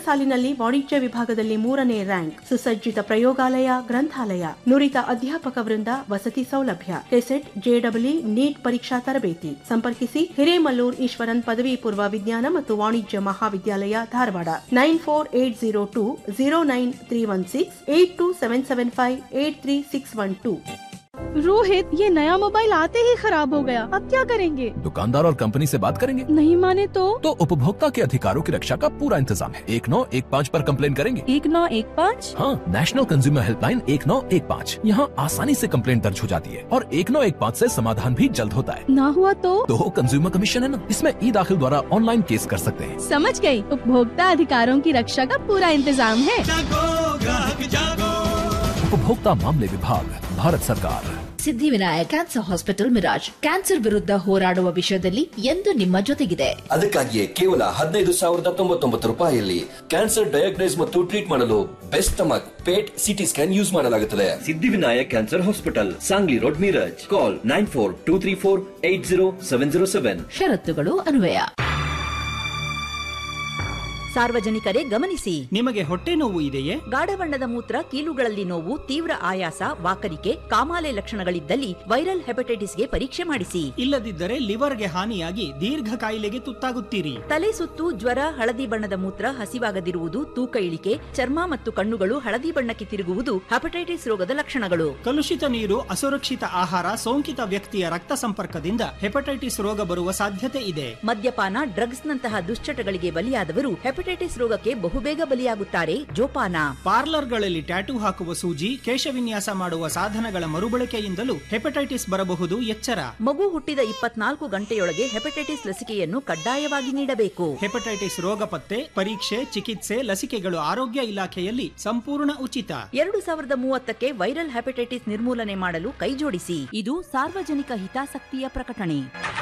ಸಾಲಿನಲ್ಲಿ ವಾಣಿಜ್ಯ ವಿಭಾಗದಲ್ಲಿ ಮೂರನೇ ರ್ಯಾಂಕ್ ಸುಸಜ್ಜಿತ ಪ್ರಯೋಗಾಲಯ ಗ್ರಂಥಾಲಯ ನುರಿತ ಅಧ್ಯಾಪಕ ವೃಂದ ವಸತಿ ಸೌಲಭ್ಯ ಕೆಸೆಟ್ ಜೆಡಬ್ಲ್ಯೂ ನೀಟ್ ಪರೀಕ್ಷಾ ತರಬೇತಿ ಸಂಪರ್ಕಿಸಿ ಹಿರೇಮಲ್ಲೂರ್ ಈಶ್ವರನ್ ಪದವಿ ಪೂರ್ವ ವಿಜ್ಞಾನ ಮತ್ತು ವಾಣಿಜ್ಯ ಮಹಾವಿದ್ಯಾಲಯ Dharwad nine four eight zero two zero nine three one six eight two seven seven five eight three six one to Rohit ये नया मोबाइल आते ही खराब हो गया अब क्या करेंगे दुकानदार और कंपनी से बात करेंगे नहीं माने तो तो उपभोक्ता के अधिकारों की रक्षा का पूरा इंतजाम है एक नौ एक पाँच आरोप कम्प्लेन करेंगे एक नौ एक पाँच हाँ नेशनल कंज्यूमर हेल्पलाइन एक नौ एक पाँच यहाँ आसानी से कम्प्लेन दर्ज हो जाती है और एक नौ एक पाँच ऐसी समाधान भी जल्द होता है ना हुआ तो तो कंज्यूमर कमीशन है ना इसमें ई दाखिल द्वारा ऑनलाइन केस कर सकते हैं समझ गई उपभोक्ता अधिकारों की रक्षा का पूरा इंतजाम है उपभोक्ता मामले विभाग भारत सरकार Siddhivinayak cancer hospital Miraj cancer ವಿರುದ್ಧ ಹೋರಾಡುವ ವಿಷಯದಲ್ಲಿ ಎಂದು ನಿಮ್ಮ ಜೊತೆಗಿದೆ ಅದಕ್ಕಾಗಿಯೇ ಕೇವಲ ಹದಿನೈದು ಸಾವಿರದ ತೊಂಬತ್ತೊಂಬತ್ತು ರೂಪಾಯಿಯಲ್ಲಿ ಕ್ಯಾನ್ಸರ್ ಡಯಾಗ್ನೈಸ್ ಮತ್ತು ಟ್ರೀಟ್ ಮಾಡಲು best stomach PET CT scan use ಮಾಡಲಾಗುತ್ತದೆ Siddhivinayak cancer hospital Sangli road Miraj call nine four two three four eight zero seven zero seven ಷರತ್ತುಗಳು ಅನ್ವಯ ಸಾರ್ವಜನಿಕರೇ ಗಮನಿಸಿ ನಿಮಗೆ ಹೊಟ್ಟೆ ನೋವು ಇದೆಯೇ ಗಾಢ ಬಣ್ಣದ ಮೂತ್ರ ಕೀಲುಗಳಲ್ಲಿ ನೋವು ತೀವ್ರ ಆಯಾಸ ವಾಕರಿಕೆ ಕಾಮಾಲೆ ಲಕ್ಷಣಗಳಿದ್ದಲ್ಲಿ ವೈರಲ್ ಹೆಪಟೈಟಿಸ್ಗೆ ಪರೀಕ್ಷೆ ಮಾಡಿಸಿ ಇಲ್ಲದಿದ್ದರೆ ಲಿವರ್ಗೆ ಹಾನಿಯಾಗಿ ದೀರ್ಘ ಕಾಯಿಲೆಗೆ ತುತ್ತಾಗುತ್ತೀರಿ ತಲೆ ಸುತ್ತು ಜ್ವರ ಹಳದಿ ಬಣ್ಣದ ಮೂತ್ರ ಹಸಿವಾಗದಿರುವುದು ತೂಕ ಇಳಿಕೆ ಚರ್ಮ ಮತ್ತು ಕಣ್ಣುಗಳು ಹಳದಿ ಬಣ್ಣಕ್ಕೆ ತಿರುಗುವುದು ಹೆಪಟೈಟಿಸ್ ರೋಗದ ಲಕ್ಷಣಗಳು ಕಲುಷಿತ ನೀರು ಅಸುರಕ್ಷಿತ ಆಹಾರ ಸೋಂಕಿತ ವ್ಯಕ್ತಿಯ ರಕ್ತ ಸಂಪರ್ಕದಿಂದ ಹೆಪಟೈಟಿಸ್ ರೋಗ ಬರುವ ಸಾಧ್ಯತೆ ಇದೆ ಮದ್ಯಪಾನ ಡ್ರಗ್ಸ್ ನಂತಹ ದುಶ್ಚಟಗಳಿಗೆ ಬಲಿಯಾದವರು ಹೆಪಟೈಟಿಸ್ ರೋಗಕ್ಕೆ ಬಹುಬೇಗ ಬಲಿಯಾಗುತ್ತಾರೆ ಜೋಪಾನ ಪಾರ್ಲರ್ಗಳಲ್ಲಿ ಟ್ಯಾಟೂ ಹಾಕುವ ಸೂಜಿ ಕೇಶವಿನ್ಯಾಸ ಮಾಡುವ ಸಾಧನಗಳ ಮರುಬಳಕೆಯಿಂದಲೂ ಹೆಪಟೈಟಿಸ್ ಬರಬಹುದು ಎಚ್ಚರ ಮಗು ಹುಟ್ಟಿದ ಇಪ್ಪತ್ನಾಲ್ಕು ಗಂಟೆಯೊಳಗೆ ಹೆಪಟೈಟಿಸ್ ಲಸಿಕೆಯನ್ನು ಕಡ್ಡಾಯವಾಗಿ ನೀಡಬೇಕು ಹೆಪಟೈಟಿಸ್ ರೋಗ ಪತ್ತೆ ಪರೀಕ್ಷೆ ಚಿಕಿತ್ಸೆ ಲಸಿಕೆಗಳು ಆರೋಗ್ಯ ಇಲಾಖೆಯಲ್ಲಿ ಸಂಪೂರ್ಣ ಉಚಿತ ಎರಡು ಸಾವಿರದ ಮೂವತ್ತಕ್ಕೆ ವೈರಲ್ ಹೆಪಟೈಟಿಸ್ ನಿರ್ಮೂಲನೆ ಮಾಡಲು ಕೈಜೋಡಿಸಿ ಇದು ಸಾರ್ವಜನಿಕ ಹಿತಾಸಕ್ತಿಯ ಪ್ರಕಟಣೆ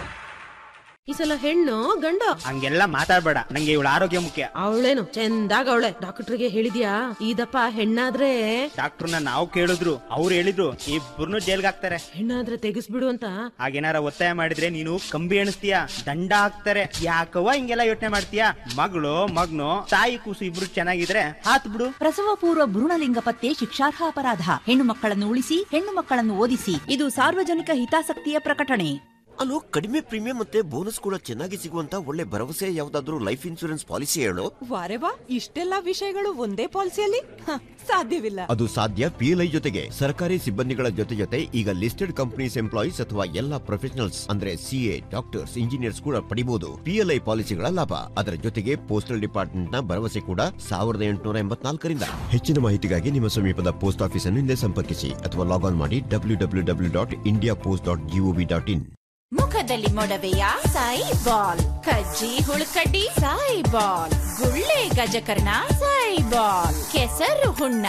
ಈ ಸಲ ಹೆಣ್ಣು ಗಂಡು ಹಂಗೆಲ್ಲ ಮಾತಾಡ್ಬೇಡ ನಂಗೆ ಇವಳ ಆರೋಗ್ಯ ಮುಖ್ಯ ಅವಳೇನು ಚಂದಾಗ ಅವಳೆ ಡಾಕ್ಟರ್ಗೆ ಹೇಳಿದ್ಯಾ ಇದಪ್ಪ ಹೆಣ್ಣಾದ್ರೆ ಡಾಕ್ಟರ್ನ ನಾವು ಕೇಳಿದ್ರು ಅವ್ರು ಹೇಳಿದ್ರು ಇಬ್ಬರನ್ನು ಜೈಲ್ಗೆ ಹಾಕ್ತಾರೆ ಹೆಣ್ಣಾದ್ರೆ ತೆಗಿಸ್ಬಿಡು ಅಂತ ಹಾಗೇನಾರ ಒತ್ತಾಯ ಮಾಡಿದ್ರೆ ನೀನು ಕಂಬಿ ಎಣಿಸ್ತೀಯ ದಂಡ ಹಾಕ್ತಾರೆ ಯಾಕವ್ವ ಹಿಂಗೆಲ್ಲ ಯೋಚನೆ ಮಾಡ್ತೀಯ ಮಗಳು ಮಗ್ನು ತಾಯಿ ಕೂಸು ಇಬ್ರು ಚೆನ್ನಾಗಿದ್ರೆ ಹಾತ್ ಬಿಡು ಪ್ರಸವ ಪೂರ್ವ ಭ್ರೂಣಲಿಂಗ ಪತ್ತೆ ಶಿಕ್ಷಾರ್ಹ ಅಪರಾಧ ಹೆಣ್ಣು ಮಕ್ಕಳನ್ನು ಉಳಿಸಿ ಹೆಣ್ಣು ಮಕ್ಕಳನ್ನು ಓದಿಸಿ ಇದು ಸಾರ್ವಜನಿಕ ಹಿತಾಸಕ್ತಿಯ ಪ್ರಕಟಣೆ ಅಲ್ಲೋ ಕಡಿಮೆ ಪ್ರೀಮಿಯಂ ಮತ್ತೆ ಬೋನಸ್ ಕೂಡ ಚೆನ್ನಾಗಿ ಸಿಗುವಂತ ಒಳ್ಳೆ ಭರವಸೆ ಯಾವ್ದಾದ್ರು ಲೈಫ್ ಇನ್ಶೂರೆನ್ಸ್ ಪಾಲಿಸಿ ಹೇಳು ವಾರೆ ವಾ ಇಷ್ಟೆಲ್ಲಾ ವಿಷಯಗಳು ಒಂದೇ ಪಾಲಿಸಿಯಲ್ಲಿ ಹ, ಸಾಧ್ಯವಿಲ್ಲ ಅದು ಸಾಧ್ಯ ಪಿಎಲ್ಐ ಜೊತೆಗೆ ಸರ್ಕಾರಿ ಸಿಬ್ಬಂದಿಗಳ ಜೊತೆ ಜೊತೆ ಈಗ ಲಿಸ್ಟೆಡ್ ಕಂಪನೀಸ್ ಎಂಪ್ಲಾಯೀಸ್ ಅಥವಾ ಎಲ್ಲಾ ಪ್ರೊಫೆಷನಲ್ಸ್ ಅಂದ್ರೆ ಸಿಎ ಡಾಕ್ಟರ್ಸ್ ಇಂಜಿನಿಯರ್ಸ್ ಕೂಡ ಪಡಿಬಹುದು ಪಿಎಲ್ಐ ಪಾಲಿಸಿಗಳ ಲಾಭ ಅದರ ಜೊತೆಗೆ ಪೋಸ್ಟಲ್ ಡಿಪಾರ್ಟ್ಮೆಂಟ್ ನ ಭರವಸೆ ಕೂಡ ಸಾವಿರದ ಎಂಟುನೂರ ಎಂಬತ್ನಾಲ್ಕರಿಂದ ಹೆಚ್ಚಿನ ಮಾಹಿತಿಗಾಗಿ ನಿಮ್ಮ ಸಮೀಪದ ಪೋಸ್ಟ್ ಆಫೀಸ್ ಅನ್ನು ಹಿಂದೆ ಸಂಪರ್ಕಿಸಿ ಅಥವಾ ಲಾಗ್ ಆನ್ ಮಾಡಿ W W W dot India post dot gov dot in ಮುಖದಲ್ಲಿ ಮೊಡವೆಯ ಸಾಯಿ ಬಾಲ್ ಕಜ್ಜಿ ಹುಳುಕಡ್ಡಿ ಸಾಯಿ ಬಾಲ್ ಗುಳ್ಳೆ ಗಜಕರ್ಣ ಸಾಯಿ ಬಾಲ್ ಕೆಸರು ಹುಣ್ಣ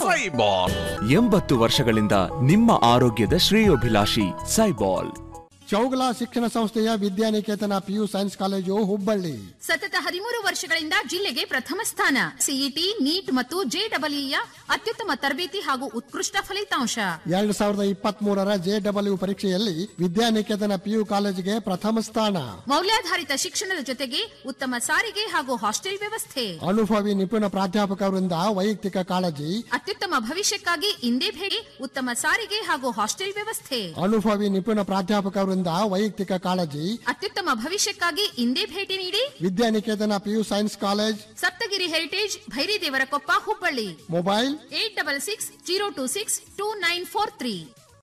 ಎಂಬತ್ತು ವರ್ಷಗಳಿಂದ ನಿಮ್ಮ ಆರೋಗ್ಯದ ಶ್ರೇಯೋಭಿಲಾಷಿ ಸೈಬಾಲ್ ಚೌಗಲ ಶಿಕ್ಷಣ ಸಂಸ್ಥೆಯ Vidyaniketan PU science college Hubballi ಸತತ ಹದಿಮೂರು ವರ್ಷಗಳಿಂದ ಜಿಲ್ಲೆಗೆ ಪ್ರಥಮ ಸ್ಥಾನ ಸಿಇಟಿ ನೀಟ್ ಮತ್ತು ಜೆಡಬ್ಲ್ಯೂಯ ಅತ್ಯುತ್ತಮ ತರಬೇತಿ ಹಾಗೂ ಉತ್ಕೃಷ್ಟ ಫಲಿತಾಂಶ ಎರಡ್ ಸಾವಿರದ ಇಪ್ಪತ್ತ್ ಮೂರರ ಜೆ ಡಬ್ಲ್ಯೂ ಪರೀಕ್ಷೆಯಲ್ಲಿ ವಿದ್ಯಾನಿಕೇತನ ಪಿಯು ಕಾಲೇಜಿಗೆ ಪ್ರಥಮ ಸ್ಥಾನ ಮೌಲ್ಯಾಧಾರಿತ ಶಿಕ್ಷಣದ ಜೊತೆಗೆ ಉತ್ತಮ ಸಾರಿಗೆ ಹಾಗೂ ಹಾಸ್ಟೆಲ್ ವ್ಯವಸ್ಥೆ ಅನುಭವಿ ನಿಪುಣ ಪ್ರಾಧ್ಯಾಪಕರಿಂದ ವೈಯಕ್ತಿಕ ಕಾಳಜಿ ಅತ್ಯುತ್ತಮ ಭವಿಷ್ಯಕ್ಕಾಗಿ ಇಂದೇ ಭೇಟಿ ಉತ್ತಮ ಸಾರಿಗೆ ಹಾಗೂ ಹಾಸ್ಟೆಲ್ ವ್ಯವಸ್ಥೆ ಅನುಭವಿ ನಿಪುಣ ಪ್ರಾಧ್ಯಾಪಕರಿಂದ ವೈಯಕ್ತಿಕ ಕಾಳಜಿ ಅತ್ಯುತ್ತಮ ಭವಿಷ್ಯಕ್ಕಾಗಿ ಇಂದೇ ಭೇಟಿ ನೀಡಿ Vidyaniketan PU science college Saptagiri heritage Bhairidevarakoppa Hubballi mobile eight double six zero two six two nine four three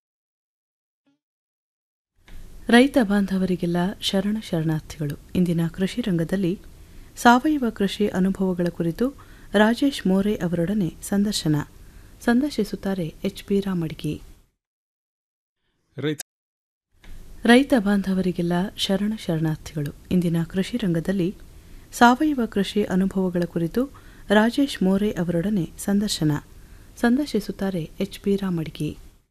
ರೈತ ಬಾಂಧವರಿಗೆಲ್ಲ ಶರಣ ಶರಣಾರ್ಥಿಗಳು ಇಂದಿನ ಕೃಷಿ ರಂಗದಲ್ಲಿ ಸಾವಯವ ಕೃಷಿ ಅನುಭವಗಳ ಕುರಿತು ರಾಜೇಶ್ ಮೋರೆ ಅವರೊಡನೆ ಸಂದರ್ಶನ ಸಂದರ್ಶಿಸುತ್ತಾರೆ ಎಚ್ ಪಿ ರಾಮಡ್ಗಿ ರೈತ ಬಾಂಧವರಿಗೆಲ್ಲ ಶರಣ ಶರಣಾರ್ಥಿಗಳು ಇಂದಿನ ಕೃಷಿ ರಂಗದಲ್ಲಿ ಸಾವಯವ ಕೃಷಿ ಅನುಭವಗಳ ಕುರಿತು ರಾಜೇಶ್ ಮೋರೆ ಅವರೊಡನೆ ಸಂದರ್ಶನ ಸಂದರ್ಶಿಸುತ್ತಾರೆ ಎಚ್ ಪಿ ರಾಮಡ್ಗಿ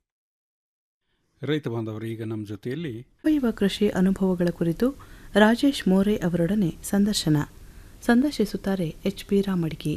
ರೈತ ಬಾಂಧವರು ಈಗ ನಮ್ಮ ಜೊತೆಯಲ್ಲಿ ಸಾವಯವ ಕೃಷಿ ಅನುಭವಗಳ ಕುರಿತು ರಾಜೇಶ್ ಮೋರೆ ಅವರೊಡನೆ ಸಂದರ್ಶನ ಸಂದರ್ಶಿಸುತ್ತಾರೆ ಎಚ್ ಪಿ ರಾಮಡ್ಗಿ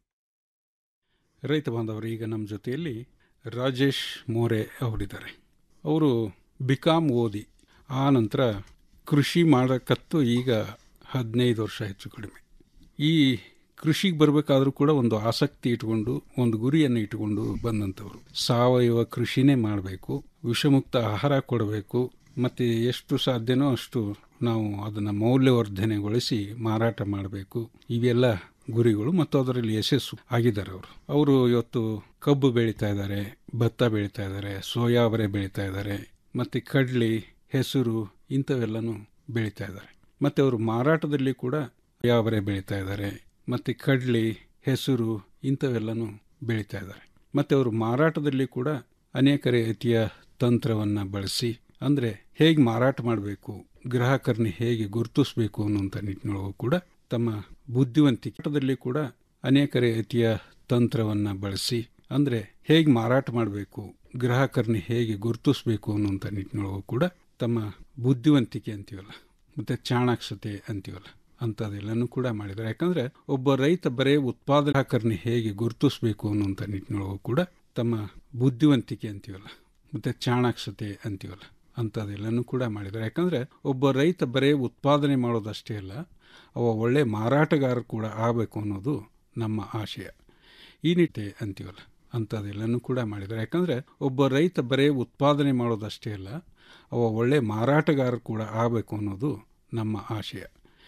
ರೈತ ಬಾಂಧವರು ಈಗ ನಮ್ಮ ಜೊತೆಯಲ್ಲಿ ರಾಜೇಶ್ ಮೋರೆ ಅವರಿದ್ದಾರೆ ಅವರು ಬಿಕಾಮ್ ಓದಿ ಆ ನಂತರ ಕೃಷಿ ಮಾಡಕತ್ತು ಈಗ ಹದಿನೈದು ವರ್ಷ ಹೆಚ್ಚು ಕಡಿಮೆ ಈ ಕೃಷಿಗೆ ಬರಬೇಕಾದ್ರೂ ಕೂಡ ಒಂದು ಆಸಕ್ತಿ ಇಟ್ಕೊಂಡು ಒಂದು ಗುರಿಯನ್ನು ಇಟ್ಕೊಂಡು ಬಂದಂಥವ್ರು ಸಾವಯವ ಕೃಷಿನೇ ಮಾಡಬೇಕು ವಿಷಮುಕ್ತ ಆಹಾರ ಕೊಡಬೇಕು ಮತ್ತು ಎಷ್ಟು ಸಾಧ್ಯನೋ ಅಷ್ಟು ನಾವು ಅದನ್ನು ಮೌಲ್ಯವರ್ಧನೆಗೊಳಿಸಿ ಮಾರಾಟ ಮಾಡಬೇಕು ಇವೆಲ್ಲ ಗುರಿಗಳು ಮತ್ತು ಅದರಲ್ಲಿ ಯಶಸ್ಸು ಆಗಿದ್ದಾರೆ ಅವರು ಅವರು ಇವತ್ತು ಕಬ್ಬು ಬೆಳೀತಾ ಇದ್ದಾರೆ ಭತ್ತ ಬೆಳೀತಾ ಇದ್ದಾರೆ ಸೋಯಾವರೆ ಬೆಳೀತಾ ಇದ್ದಾರೆ ಮತ್ತು ಕಡ್ಲಿ ಹೆಸರು ಇಂಥವೆಲ್ಲನೂ ಬೆಳೀತಾ ಇದ್ದಾರೆ ಮತ್ತು ಅವರು ಮಾರಾಟದಲ್ಲಿ ಕೂಡ ಯಾವರೆ ಬೆಳೀತಾ ಇದ್ದಾರೆ ಮತ್ತು ಕಡ್ಲಿ ಹೆಸರು ಇಂಥವೆಲ್ಲನೂ ಬೆಳೀತಾ ಇದ್ದಾರೆ ಮತ್ತು ಅವರು ಮಾರಾಟದಲ್ಲಿ ಕೂಡ ಅನೇಕ ರೀತಿಯ ತಂತ್ರವನ್ನು ಬಳಸಿ ಅಂದರೆ ಹೇಗೆ ಮಾರಾಟ ಮಾಡಬೇಕು ಗ್ರಾಹಕರನ್ನ ಹೇಗೆ ಗುರುತಿಸಬೇಕು ಅನ್ನುವಂಥ ನಿಟ್ಟಿನೊಳಗೂ ಕೂಡ ತಮ್ಮ ಬುದ್ಧಿವಂತಿಕೆದಲ್ಲಿ ಕೂಡ ಅನೇಕ ರೀತಿಯ ತಂತ್ರವನ್ನು ಬಳಸಿ ಅಂದರೆ ಹೇಗೆ ಮಾರಾಟ ಮಾಡಬೇಕು ಗ್ರಾಹಕರನ್ನ ಹೇಗೆ ಗುರುತಿಸಬೇಕು ಅನ್ನುವಂಥ ನಿಟ್ಟಿನೊಳಗೂ ಕೂಡ ತಮ್ಮ ಬುದ್ಧಿವಂತಿಕೆ ಅಂತೀವಲ್ಲ ಮತ್ತು ಚಾಣಾಕ್ಷತೆ ಅಂತೀವಲ್ಲ ಅಂಥದ್ದೆಲ್ಲನೂ ಕೂಡ ಮಾಡಿದ್ದಾರೆ ಯಾಕಂದರೆ ಒಬ್ಬ ರೈತ ಬರೇ ಉತ್ಪಾದಕರನ್ನ ಹೇಗೆ ಗುರುತಿಸಬೇಕು ಅನ್ನುವಂಥ ನಿಟ್ಟಿನೊಳಗೂ ಕೂಡ ತಮ್ಮ ಬುದ್ಧಿವಂತಿಕೆ ಅಂತೀವಲ್ಲ ಮತ್ತು ಚಾಣಾಕ್ಷತೆ ಅಂತೀವಲ್ಲ ಅಂಥದ್ದೆಲ್ಲನೂ ಕೂಡ ಮಾಡಿದ್ದಾರೆ ಯಾಕಂದರೆ ಒಬ್ಬ ರೈತ ಬರೇ ಉತ್ಪಾದನೆ ಮಾಡೋದಷ್ಟೇ ಅಲ್ಲ ಅವ ಒಳ್ಳೆ ಮಾರಾಟಗಾರ ಕೂಡ ಆಗಬೇಕು ಅನ್ನೋದು ನಮ್ಮ ಆಶಯ ಈ ನಿಟ್ಟೆ ಅಂತೀವಲ್ಲ ಅಂಥದ್ದೆಲ್ಲನೂ ಕೂಡ ಮಾಡಿದ್ದಾರೆ ಯಾಕಂದರೆ ಒಬ್ಬ ರೈತ ಬರೇ ಉತ್ಪಾದನೆ ಮಾಡೋದಷ್ಟೇ ಅಲ್ಲ ಅವ ಒಳ್ಳೆ ಮಾರಾಟಗಾರ ಕೂಡ ಆಗಬೇಕು ಅನ್ನೋದು ನಮ್ಮ ಆಶಯ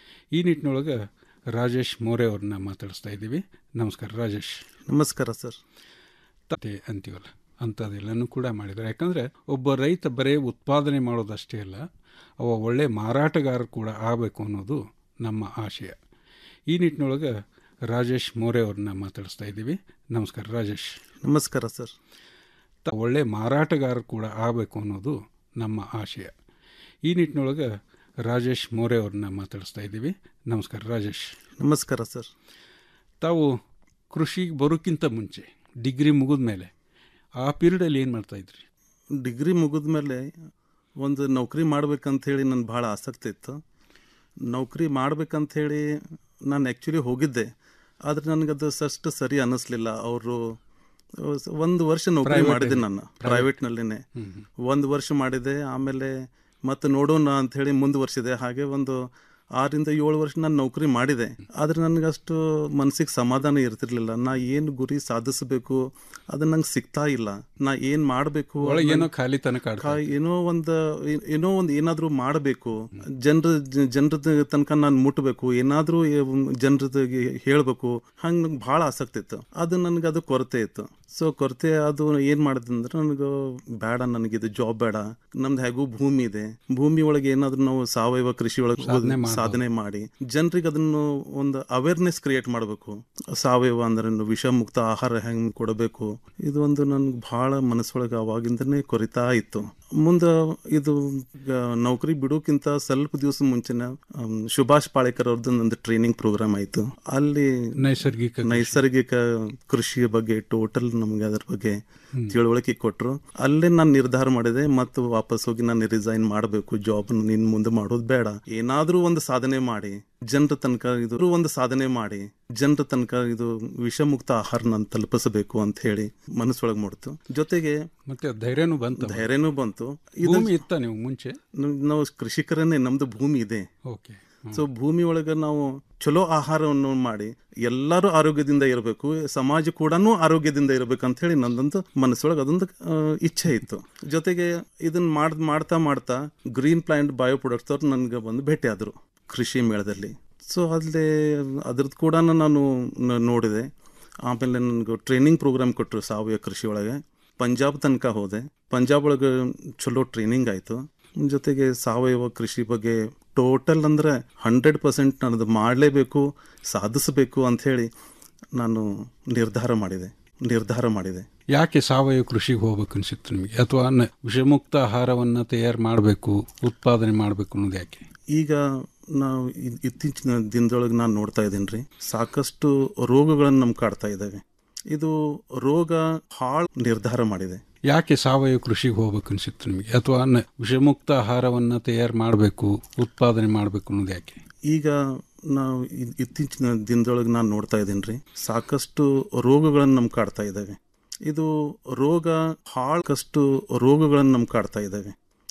ಈ ನಿಟ್ಟಿನೊಳಗೆ ರಾಜೇಶ್ ಮೋರೆ ಅವ್ರನ್ನ ಮಾತಾಡಿಸ್ತಾ ಇದ್ದೀವಿ ನಮಸ್ಕಾರ ರಾಜೇಶ್ ನಮಸ್ಕಾರ ಸರ್ ತತೆ ಅಂತೀವಲ್ಲ ಅಂಥದ್ದೆಲ್ಲನೂ ಕೂಡ ಮಾಡಿದ್ದಾರೆ ಯಾಕಂದರೆ ಒಬ್ಬ ರೈತ ಬರೇ ಉತ್ಪಾದನೆ ಮಾಡೋದಷ್ಟೇ ಅಲ್ಲ ಅವ ಒಳ್ಳೆ ಮಾರಾಟಗಾರ ಕೂಡ ಆಗಬೇಕು ಅನ್ನೋದು ನಮ್ಮ ಆಶಯ ಈ ನಿಟ್ಟಿನೊಳಗೆ ರಾಜೇಶ್ ಮೋರೆ ಅವ್ರನ್ನ ಮಾತಾಡಿಸ್ತಾ ಇದ್ದೀವಿ ನಮಸ್ಕಾರ ರಾಜೇಶ್ ನಮಸ್ಕಾರ ಸರ್ ತ ಒಳ್ಳೆ ಮಾರಾಟಗಾರ ಕೂಡ ಆಗಬೇಕು ಅನ್ನೋದು ನಮ್ಮ ಆಶಯ ಈ ನಿಟ್ಟಿನೊಳಗೆ ರಾಜೇಶ್ ಮೋರೆ ಅವ್ರನ್ನ ಮಾತಾಡಿಸ್ತಾ ಇದ್ದೀವಿ ನಮಸ್ಕಾರ ರಾಜೇಶ್ ನಮಸ್ಕಾರ ಸರ್ ತಾವು ಕೃಷಿಗೆ ಬರೋಕ್ಕಿಂತ ಮುಂಚೆ ಡಿಗ್ರಿ ಮುಗಿದ ಮೇಲೆ ಆ ಪೀರಿಯಡಲ್ಲಿ ಏನು ಮಾಡ್ತಾಯಿದ್ರಿ ಡಿಗ್ರಿ ಮುಗಿದ ಮೇಲೆ ಒಂದು ನೌಕರಿ ಮಾಡ್ಬೇಕಂತ ಹೇಳಿ ನನ್ನ ಭಾಳ ಆಸಕ್ತಿ ಇತ್ತು ನೌಕರಿ ಮಾಡ್ಬೇಕಂತ ಹೇಳಿ ನಾನು ಆ್ಯಕ್ಚುಲಿ ಹೋಗಿದ್ದೆ ಆದರೆ ನನಗದು ಅಷ್ಟು ಸರಿ ಅನ್ನಿಸ್ಲಿಲ್ಲ ಅವರು ಒಂದು ವರ್ಷ ನೌಕರಿ Private ಮಾಡಿದೆ ಅಲ್ಲಿ? ನಾನು Private. ಪ್ರೈವೇಟ್ನಲ್ಲಿನೇ ಒಂದು ವರ್ಷ ಮಾಡಿದೆ ಆಮೇಲೆ ಮತ್ತೆ ನೋಡೋಣ ಅಂತ ಹೇಳಿ ಮುಂದುವರ್ಸಿದೆ ಹಾಗೆ ಒಂದು ಆರಿಂದ ಏಳು ವರ್ಷ ನಾನು ನೌಕರಿ ಮಾಡಿದೆ ಆದರೆ ನನಗೆ ಅಷ್ಟು ಮನಸ್ಸಿಗೆ ಸಮಾಧಾನ ಇರ್ತಿರ್ಲಿಲ್ಲ ನಾ ಏನು ಗುರಿ ಸಾಧಿಸಬೇಕು ಅದು ನಂಗೆ ಸಿಗ್ತಾ ಇಲ್ಲ ನಾ ಏನು ಮಾಡಬೇಕು ಒಳಗೇನೋ ಖಾಲಿತನ ಕಾಡ್ತಾ ಏನೋ ಒಂದು ಏನೋ ಒಂದು ಏನಾದರೂ ಮಾಡಬೇಕು ಜನರ ಜನರದ ತನಕ ನಾನು ಮುಟ್ಟಬೇಕು ಏನಾದರೂ ಜನರದಿಗೆ ಹೇಳಬೇಕು ಹಂಗೆ ನಂಗೆ ಭಾಳ ಆಸಕ್ತಿ ಇತ್ತು ಅದು ನನಗೆ ಅದು ಕೊರತೆ ಇತ್ತು ಸೊ ಕೊರತೆ ಅದು ಏನು ಮಾಡಿದೆ ಅಂದ್ರೆ ನನಗೆ ಬೇಡ ನನಗಿದು ಜಾಬ್ ಬೇಡ ನಮ್ದು ಹೇಗೂ ಭೂಮಿ ಇದೆ ಭೂಮಿ ಒಳಗೆ ಏನಾದರೂ ನಾವು ಸಾವಯವ ಕೃಷಿ ಒಳಗೆ ಸಾಧನೆ ಮಾಡ್ಬೋದು. ಸಾಧನೆ ಮಾಡಿ ಜನರಿಗೆ ಅದನ್ನು ಒಂದು ಅವೇರ್ನೆಸ್ ಕ್ರಿಯೇಟ್ ಮಾಡಬೇಕು ಸಾವಯವ ಅಂದ್ರೆ ಏನು, ವಿಷಮುಕ್ತ ಆಹಾರ ಹೆಂಗೆ ಕೊಡಬೇಕು ಇದು ಒಂದು ನನ್ಗೆ ಭಾಳ ಮನಸ್ಸೊಳಗೆ ಅವಾಗಿಂದನೇ ಕೊರಿತಾ ಇತ್ತು ಮುಂದೆ ಇದು ಆ, ನೌಕರಿ ಬಿಡೋಕ್ಕಿಂತ ಸ್ವಲ್ಪ ದಿವಸ ಮುಂಚೆನ ಆಮ್, ಸುಭಾಷ್ ಪಾಳೇಕರ್ ಅವ್ರದ್ದು ಒಂದು ಟ್ರೈನಿಂಗ್ ಪ್ರೋಗ್ರಾಮ್ ಆಯಿತು ಅಲ್ಲಿ ನೈಸರ್ಗಿಕ ನೈಸರ್ಗಿಕ ಕೃಷಿಯ ಬಗ್ಗೆ ಟೋಟಲ್ ನಮಗೆ ಅದ್ರ ಬಗ್ಗೆ ತಿಳುವಳಿಕೆ ಕೊಟ್ಟರು ಅಲ್ಲೇ ನಾನು ನಿರ್ಧಾರ ಮಾಡಿದೆ ಮತ್ತು ವಾಪಸ್ ಹೋಗಿ ನಾನು ರಿಸೈನ್ ಮಾಡಬೇಕು ಜಾಬ್ ನಿನ್ ಮುಂದೆ ಮಾಡೋದು ಬೇಡ ಏನಾದರೂ ಒಂದು ಸಾಧನೆ ಮಾಡಿ ಜನರ ತನಕ ಇದು ಒಂದು ಸಾಧನೆ ಮಾಡಿ ಜನರ ತನಕ ಇದು ವಿಷಮುಕ್ತ ಆಹಾರ ನಾನು ತಲುಪಿಸಬೇಕು ಅಂತ ಹೇಳಿ ಮನಸ್ಸೊಳಗೆ ಮೂಡ್ತು ಜೊತೆಗೆ ಮತ್ತೆ ಧೈರ್ಯನೂ ಬಂತು ಧೈರ್ಯನೂ ಬಂತು ಭೂಮಿ ಇತ್ತ ನೀವು ಮುಂಚೆ ನಮ್- ನಾವು ಕೃಷಿಕರನ್ನೇ ನಮ್ದು ಭೂಮಿ ಇದೆ ಓಕೆ ಸೊ ಭೂಮಿ ಒಳಗೆ ನಾವು ಚಲೋ ಆಹಾರವನ್ನು ಮಾಡಿ ಎಲ್ಲರೂ ಆರೋಗ್ಯದಿಂದ ಇರಬೇಕು ಸಮಾಜ ಕೂಡ ಆರೋಗ್ಯದಿಂದ ಇರಬೇಕಂತ ಹೇಳಿ ನಂದೊಂದು ಮನಸ್ಸೊಳಗೆ ಅದೊಂದು ಆ, ಇಚ್ಛೆ ಇತ್ತು ಜೊತೆಗೆ ಇದನ್ನ ಮಾಡ್ ಮಾಡ್ತಾ ಮಾಡ್ತಾ ಗ್ರೀನ್ ಪ್ಲಾಂಟ್ ಬಯೋ ಪ್ರಾಡಕ್ಟ್ಸ್ ಅವ್ರು ನನಗೆ ಬಂದು ಭೇಟಿ ಆದರು ಕೃಷಿ ಮೇಳದಲ್ಲಿ ಸೊ ಅಲ್ಲಿ ಅದ್ರದ್ದು ಕೂಡ ನಾನು ನ- ನೋಡಿದೆ ಆಮೇಲೆ ನನಗೆ ಟ್ರೈನಿಂಗ್ ಪ್ರೋಗ್ರಾಮ್ ಕೊಟ್ಟರು ಸಾವಯವ ಕೃಷಿ ಒಳಗೆ ಪಂಜಾಬ್ ತನಕ ಹೋದೆ ಪಂಜಾಬ್ ಒಳಗೆ ಚಲೋ ಟ್ರೈನಿಂಗ್ ಆಯಿತು ಜೊತೆಗೆ ಸಾವಯವ ಕೃಷಿ ಬಗ್ಗೆ ಟೋಟಲ್ ಅಂದರೆ ಹಂಡ್ರೆಡ್ ಪರ್ಸೆಂಟ್ ನನ್ನದು ಮಾಡಲೇಬೇಕು ಸಾಧಿಸಬೇಕು ಅಂಥೇಳಿ ನಾನು ನಿರ್ಧಾರ ಮಾಡಿದೆ ನಿರ್ಧಾರ ಮಾಡಿದೆ ಯಾಕೆ ಸಾವಯವ ಕೃಷಿಗೆ ಹೋಗ್ಬೇಕು ಅನ್ಸಿತ್ತು ನಿಮಗೆ ಅಥವಾ ನ- ವಿಷಮುಕ್ತ ಆಹಾರವನ್ನು ತಯಾರು ಮಾಡಬೇಕು ಉತ್ಪಾದನೆ ಮಾಡಬೇಕು ಅನ್ನೋದು ಯಾಕೆ ಈಗ ನಾವು ಇ- ಇತ್ತೀಚಿನ ದಿನದೊಳಗೆ ನಾನು ನೋಡ್ತಾ ಇದ್ದೀನಿ ರೀ ಸಾಕಷ್ಟು ರೋಗಗಳನ್ನು ನಮ್ಗೆ ಕಾಡ್ತಾ ಇದ್ದಾವೆ ಇದು ರೋಗ ಹಾಳು ನಿರ್ಧಾರ ಮಾಡಿದೆ ಯಾಕೆ ಸಾವಯವ ಕೃಷಿಗೆ ಹೋಗ್ಬೇಕು ಅನ್ಸಿತ್ತು ನಿಮಗೆ ಅಥವಾ ನ- ವಿಷಮುಕ್ತ ಆಹಾರವನ್ನು ತಯಾರು ಮಾಡಬೇಕು ಉತ್ಪಾದನೆ ಮಾಡಬೇಕು ಅನ್ನೋದು ಯಾಕೆ ಈಗ ನಾವು ಇ- ಇತ್ತೀಚಿನ ದಿನದೊಳಗೆ ನಾನು ನೋಡ್ತಾ ಇದ್ದೀನಿ ರೀ ಸಾಕಷ್ಟು ರೋಗಗಳನ್ನು ನಮ್ಗೆ ಕಾಡ್ತಾ ಇದ್ದಾವೆ ಇದು ರೋಗ ಹಾಳಕಷ್ಟು ರೋಗಗಳನ್ನು ನಮ್ಗೆ ಕಾಡ್ತಾ ಇದ್ದಾವೆ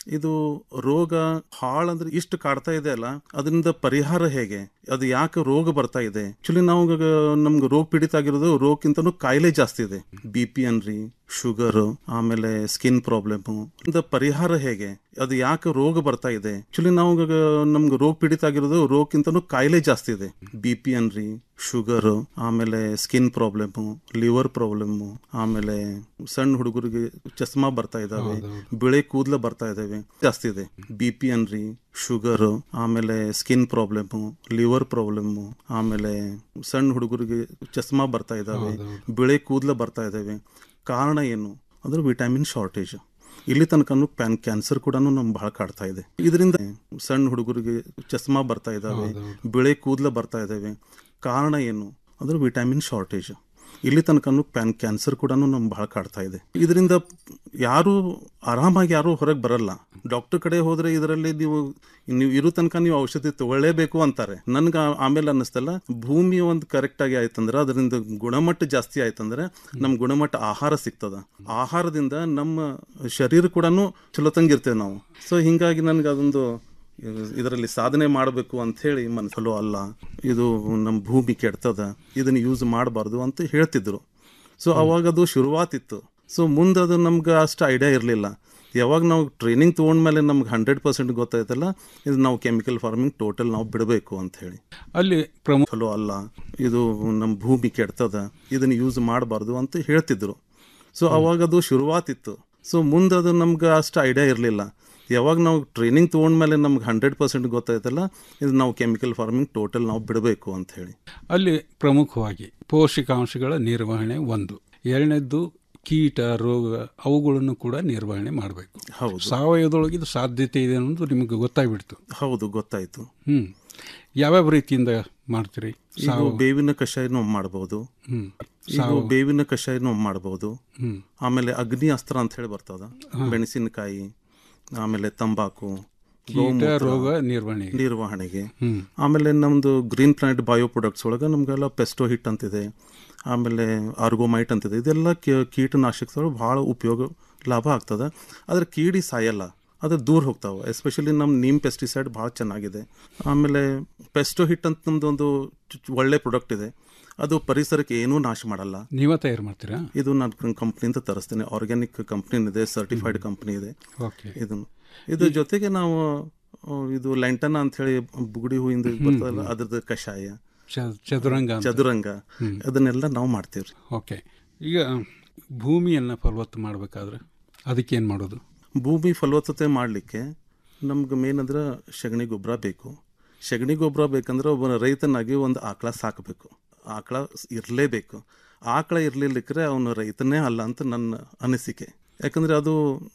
ಇದು ರೋಗ ಹಾಳಂದ್ರೆ ಇಷ್ಟು ಕಾಡ್ತಾ ಇದೆ ಅಲ್ಲ ಅದರಿಂದ ಪರಿಹಾರ ಹೇಗೆ ಅದು ಯಾಕೆ ರೋಗ ಬರ್ತಾ ಇದೆ ಆಕ್ಚುಲಿ ನಾವು ಇವಾಗ ನಮ್ಗೆ ರೋಗ ಪೀಡಿತ ಆಗಿರೋದು ರೋಗಕ್ಕಿಂತನೂ ಕಾಯಿಲೆ ಜಾಸ್ತಿ ಇದೆ ಬಿ ಪಿ ಅನ್ರಿ ಶುಗರ್ ಆಮೇಲೆ ಸ್ಕಿನ್ ಪ್ರಾಬ್ಲಮ್ ಇಂದ ಪರಿಹಾರ ಹೇಗೆ ಅದು ಯಾಕೆ ರೋಗ ಬರ್ತಾ ಇದೆ ಆಕ್ಚುಲಿ ನಾವು ಇವಾಗ ನಮ್ಗೆ ರೋಗ ಪೀಡಿತ ಆಗಿರೋದು ರೋಗಕ್ಕಿಂತನೂ ಕಾಯಿಲೆ ಜಾಸ್ತಿ ಇದೆ ಬಿ ಪಿ ಅನ್ರಿ ಶುಗರ್ ಆಮೇಲೆ ಸ್ಕಿನ್ ಪ್ರಾಬ್ಲಮ್ ಲಿವರ್ ಪ್ರಾಬ್ಲಮ್ ಆಮೇಲೆ ಸಣ್ಣ ಹುಡುಗರಿಗೆ ಚಸ್ಮಾ ಬರ್ತಾ ಇದಾವೆ ಬಿಳೆ ಕೂದಲ ಬರ್ತಾ ಇದಾವೆ ಜಾಸ್ತಿ ಇದೆ ಬಿ ಪಿ ಅನ್ರಿ ಶುಗರ್ ಆಮೇಲೆ ಸ್ಕಿನ್ ಪ್ರಾಬ್ಲಮ್ ಲಿವರ್ ಪ್ರಾಬ್ಲಮ್ ಆಮೇಲೆ ಸಣ್ಣ ಹುಡುಗರಿಗೆ ಚಸ್ಮಾ ಬರ್ತಾ ಇದಾವೆ ಬಿಳೆ ಕೂದಲ ಬರ್ತಾ ಇದಾವೆ ಕಾರಣ ಏನು ಅಂದ್ರೆ ವಿಟಮಿನ್ ಶಾರ್ಟೇಜ್ ಇಲ್ಲಿ ತನಕನು ಪ್ಯಾನ್ ಕ್ಯಾನ್ಸರ್ ಕೂಡ ನಮ್ ಬಹಳ ಕಾಡ್ತಾ ಇದೆ ಇದರಿಂದ ಸಣ್ಣ ಹುಡುಗರಿಗೆ ಚಸ್ಮಾ ಬರ್ತಾ ಇದಾವೆ ಬಿಳೆ ಕೂದಲ ಬರ್ತಾ ಇದಾವೆ ಕಾರಣ ಏನು ಅಂದ್ರೆ ವಿಟಮಿನ್ ಶಾರ್ಟೇಜ್ ಇಲ್ಲಿ ತನಕನು ಪ್ಯಾನ್ ಕ್ಯಾನ್ಸರ್ ಕೂಡ ನಮ್ ಬಹಳ ಕಾಡ್ತಾ ಇದೆ ಇದರಿಂದ ಯಾರು ಆರಾಮಾಗಿ ಯಾರು ಹೊರಗೆ ಬರಲ್ಲ ಡಾಕ್ಟರ್ ಕಡೆ ಹೋದ್ರೆ ಇದರಲ್ಲಿ ನೀವು ನೀವು ಇರೋ ತನಕ ನೀವು ಔಷಧಿ ತಗೊಳ್ಳೇಬೇಕು ಅಂತಾರೆ ನನ್ಗೆ ಆ- ಆಮೇಲೆ ಅನ್ನಿಸ್ತಲ್ಲ ಭೂಮಿ ಒಂದು ಕರೆಕ್ಟ್ ಆಗಿ ಆಯ್ತಂದ್ರೆ ಅದರಿಂದ ಗುಣಮಟ್ಟ ಜಾಸ್ತಿ ಆಯ್ತಂದ್ರೆ ನಮ್ ಗುಣಮಟ್ಟ ಆಹಾರ ಸಿಗ್ತದ ಆಹಾರದಿಂದ ನಮ್ಮ ಶರೀರ ಕೂಡ ಚಲೋತಂಗಿರ್ತೇವೆ ನಾವು ಸೊ ಹಿಂಗಾಗಿ ನನ್ಗೆ ಅದೊಂದು ಇದರಲ್ಲಿ ಸಾಧನೆ ಮಾಡಬೇಕು ಅಂತ ಹೇಳಿ ಮನಸ್ಸಲ್ಲೋ ಅಲ್ಲ ಇದು ನಮ್ಮ ಭೂಮಿ ಕೆಡ್ತದ ಇದನ್ನ ಯೂಸ್ ಮಾಡಬಾರ್ದು ಅಂತ ಹೇಳ್ತಿದ್ರು ಸೊ ಅವಾಗ ಅದು ಶುರುವಾತಿತ್ತು ಸೊ ಮುಂದೆ ಅದು ನಮ್ಗೆ ಅಷ್ಟು ಐಡಿಯಾ ಇರಲಿಲ್ಲ ಯಾವಾಗ ನಾವು ಟ್ರೈನಿಂಗ್ ತೊಗೊಂಡ್ಮೇಲೆ ನಮ್ಗೆ ಹಂಡ್ರೆಡ್ ಪರ್ಸೆಂಟ್ ಗೊತ್ತಾಯ್ತಲ್ಲ ಇದು ನಾವು ಕೆಮಿಕಲ್ ಫಾರ್ಮಿಂಗ್ ಟೋಟಲ್ ನಾವು ಬಿಡಬೇಕು ಅಂತ ಹೇಳಿ ಅಲ್ಲಿ ಪ್ರಮುಖ ಚಲೋ ಅಲ್ಲ ಇದು ನಮ್ಮ ಭೂಮಿ ಕೆಡ್ತದ ಇದನ್ನ ಯೂಸ್ ಮಾಡಬಾರ್ದು ಅಂತ ಹೇಳ್ತಿದ್ರು ಸೊ ಅವಾಗ ಅದು ಶುರುವಾತಿತ್ತು ಸೊ ಮುಂದೆ ಅದು ನಮ್ಗೆ ಅಷ್ಟು ಐಡಿಯಾ ಇರಲಿಲ್ಲ ಯಾವಾಗ ನಾವು ಟ್ರೈನಿಂಗ್ ತೊಗೊಂಡ್ಮೇಲೆ ನಮ್ಗೆ ಹಂಡ್ರೆಡ್ ಪರ್ಸೆಂಟ್ ಗೊತ್ತಾಯ್ತಲ್ಲ ಇದು ನಾವು ಕೆಮಿಕಲ್ ಫಾರ್ಮಿಂಗ್ ಟೋಟಲ್ ನಾವು ಬಿಡಬೇಕು ಅಂತ ಹೇಳಿ ಅಲ್ಲಿ ಪ್ರಮುಖವಾಗಿ ಪೋಷಕಾಂಶಗಳ ನಿರ್ವಹಣೆ ಒಂದು ಎರಡನೇದ್ದು ಕೀಟ ರೋಗ ಅವುಗಳನ್ನು ಕೂಡ ನಿರ್ವಹಣೆ ಮಾಡಬೇಕು ಹೌದು. ಸಾವಯವದೊಳಗೆ ಇದು ಸಾಧ್ಯತೆ ಇದೆ ಅನ್ನೋದು ನಿಮಗೆ ಗೊತ್ತಾಗ್ಬಿಡ್ತು ಹೌದು ಗೊತ್ತಾಯ್ತು ಹ್ಮ್ ಯಾವ್ಯಾವ ರೀತಿಯಿಂದ ಮಾಡ್ತೀರಿ ಇದು ಸಾವಯವ ಬೇವಿನ ಕಷಾಯನೂ ಮಾಡಬಹುದು ಹ್ಮ್ ಇದು ಸಾವಯವ- ಬೇವಿನ ಕಷಾಯನೂ ಮಾಡಬಹುದು ಹ್ಮ್. ಆಮೇಲೆ ಅಗ್ನಿ ಅಸ್ತ್ರ ಅಂತ ಹೇಳಿ ಬರ್ತದ ಹಾ. ಮೆಣಸಿನಕಾಯಿ ಆಮೇಲೆ ತಂಬಾಕು ಕೀಟ ಗೋಮೂತ್ರ, ರೋಗ ನಿರ್ವಹಣೆ ನಿರ್ವಹಣೆಗೆ ಹ್ಮ್. ಆಮೇಲೆ ನಮ್ದು ಗ್ರೀನ್ ಪ್ಲಾನೆಟ್ ಬಯೋ ಪ್ರಾಡಕ್ಟ್ಸ್ ಒಳಗೆ ನಮಗೆಲ್ಲ ಪೆಸ್ಟೋ ಹಿಟ್ ಅಂತಿದೆ ಆಮೇಲೆ ಆರ್ಗೋಮೈಟ್ ಅಂತಿದೆ ಇದೆಲ್ಲ ಕೀ- ಕೀಟನಾಶಕಗಳು ಭಾಳ ಉಪಯೋಗ ಲಾಭ ಆಗ್ತದೆ ಆದರೆ ಕೀಡಿ ಸಾಯಲ್ಲ ಅದು ದೂರ ಹೋಗ್ತಾವೆ ಎಸ್ಪೆಷಲಿ ನಮ್ಮ ನೀಮ್ ಪೆಸ್ಟಿಸೈಡ್ ಭಾಳ ಚೆನ್ನಾಗಿದೆ ಆಮೇಲೆ ಪೆಸ್ಟೋ ಹಿಟ್ ಅಂತ ನಮ್ದು ಒಂದು ಚು- ಚು- ಒಳ್ಳೆ ಪ್ರಾಡಕ್ಟ್ ಇದೆ ಅದು ಪರಿಸರಕ್ಕೆ ಏನೂ ನಾಶ ಮಾಡಲ್ಲ ನೀವ ತಯಾರು ಮಾಡ್ತೀರಾ ಇದು ನಾನು ಕಂಪ್ನಿಯಿಂದ ತರಿಸ್ತೇನೆ ಆರ್ಗ್ಯಾನಿಕ್ ಕಂಪ್ನಿ ಇದೆ ಸರ್ಟಿಫೈಡ್ ಕಂಪ್ನಿ ಇದೆ ಓಕೆ ಇದನ್ನು ಇದ್ರ ಜೊತೆಗೆ ನಾವು ಆ, ಇದು ಲ್ಯಾಂಟನ ಅಂತ ಹೇಳಿ ಬುಗುಡಿ ಹೂವಿಂದ ಬರ್ತದಲ್ಲ ಅದ್ರದ್ದು ಕಷಾಯ ಚ- ಚದುರಂಗ ಅಂತ. ಚದುರಂಗ ಹ್ಮ್. ಅದನ್ನೆಲ್ಲ ನಾವು ಮಾಡ್ತೀವಿ ಓಕೆ ಈಗ ಭೂಮಿಯನ್ನು ಫಲವತ್ತು ಮಾಡಬೇಕಾದ್ರೆ ಅದಕ್ಕೇನು ಮಾಡೋದು ಭೂಮಿ ಫಲವತ್ತತೆ ಮಾಡಲಿಕ್ಕೆ ನಮ್ಗೆ ಮೇನ್ ಅಂದ್ರೆ ಸಗಣಿ ಗೊಬ್ಬರ ಬೇಕು ಸಗಣಿ ಗೊಬ್ಬರ ಬೇಕಂದ್ರೆ ಒಬ್ಬ ರೈತನಾಗಿ ಒಂದು ಆಕಳ ಸಾಕಬೇಕು ಆಕಳ ಇರಲೇಬೇಕು ಆಕಳ ಇರಲಿಲ್ಲಕ್ರೆ ಅವನು ರೈತನೇ ಅಲ್ಲ ಅಂತ ನನ್ನ ಅನಿಸಿಕೆ ಯಾಕಂದರೆ ಅದು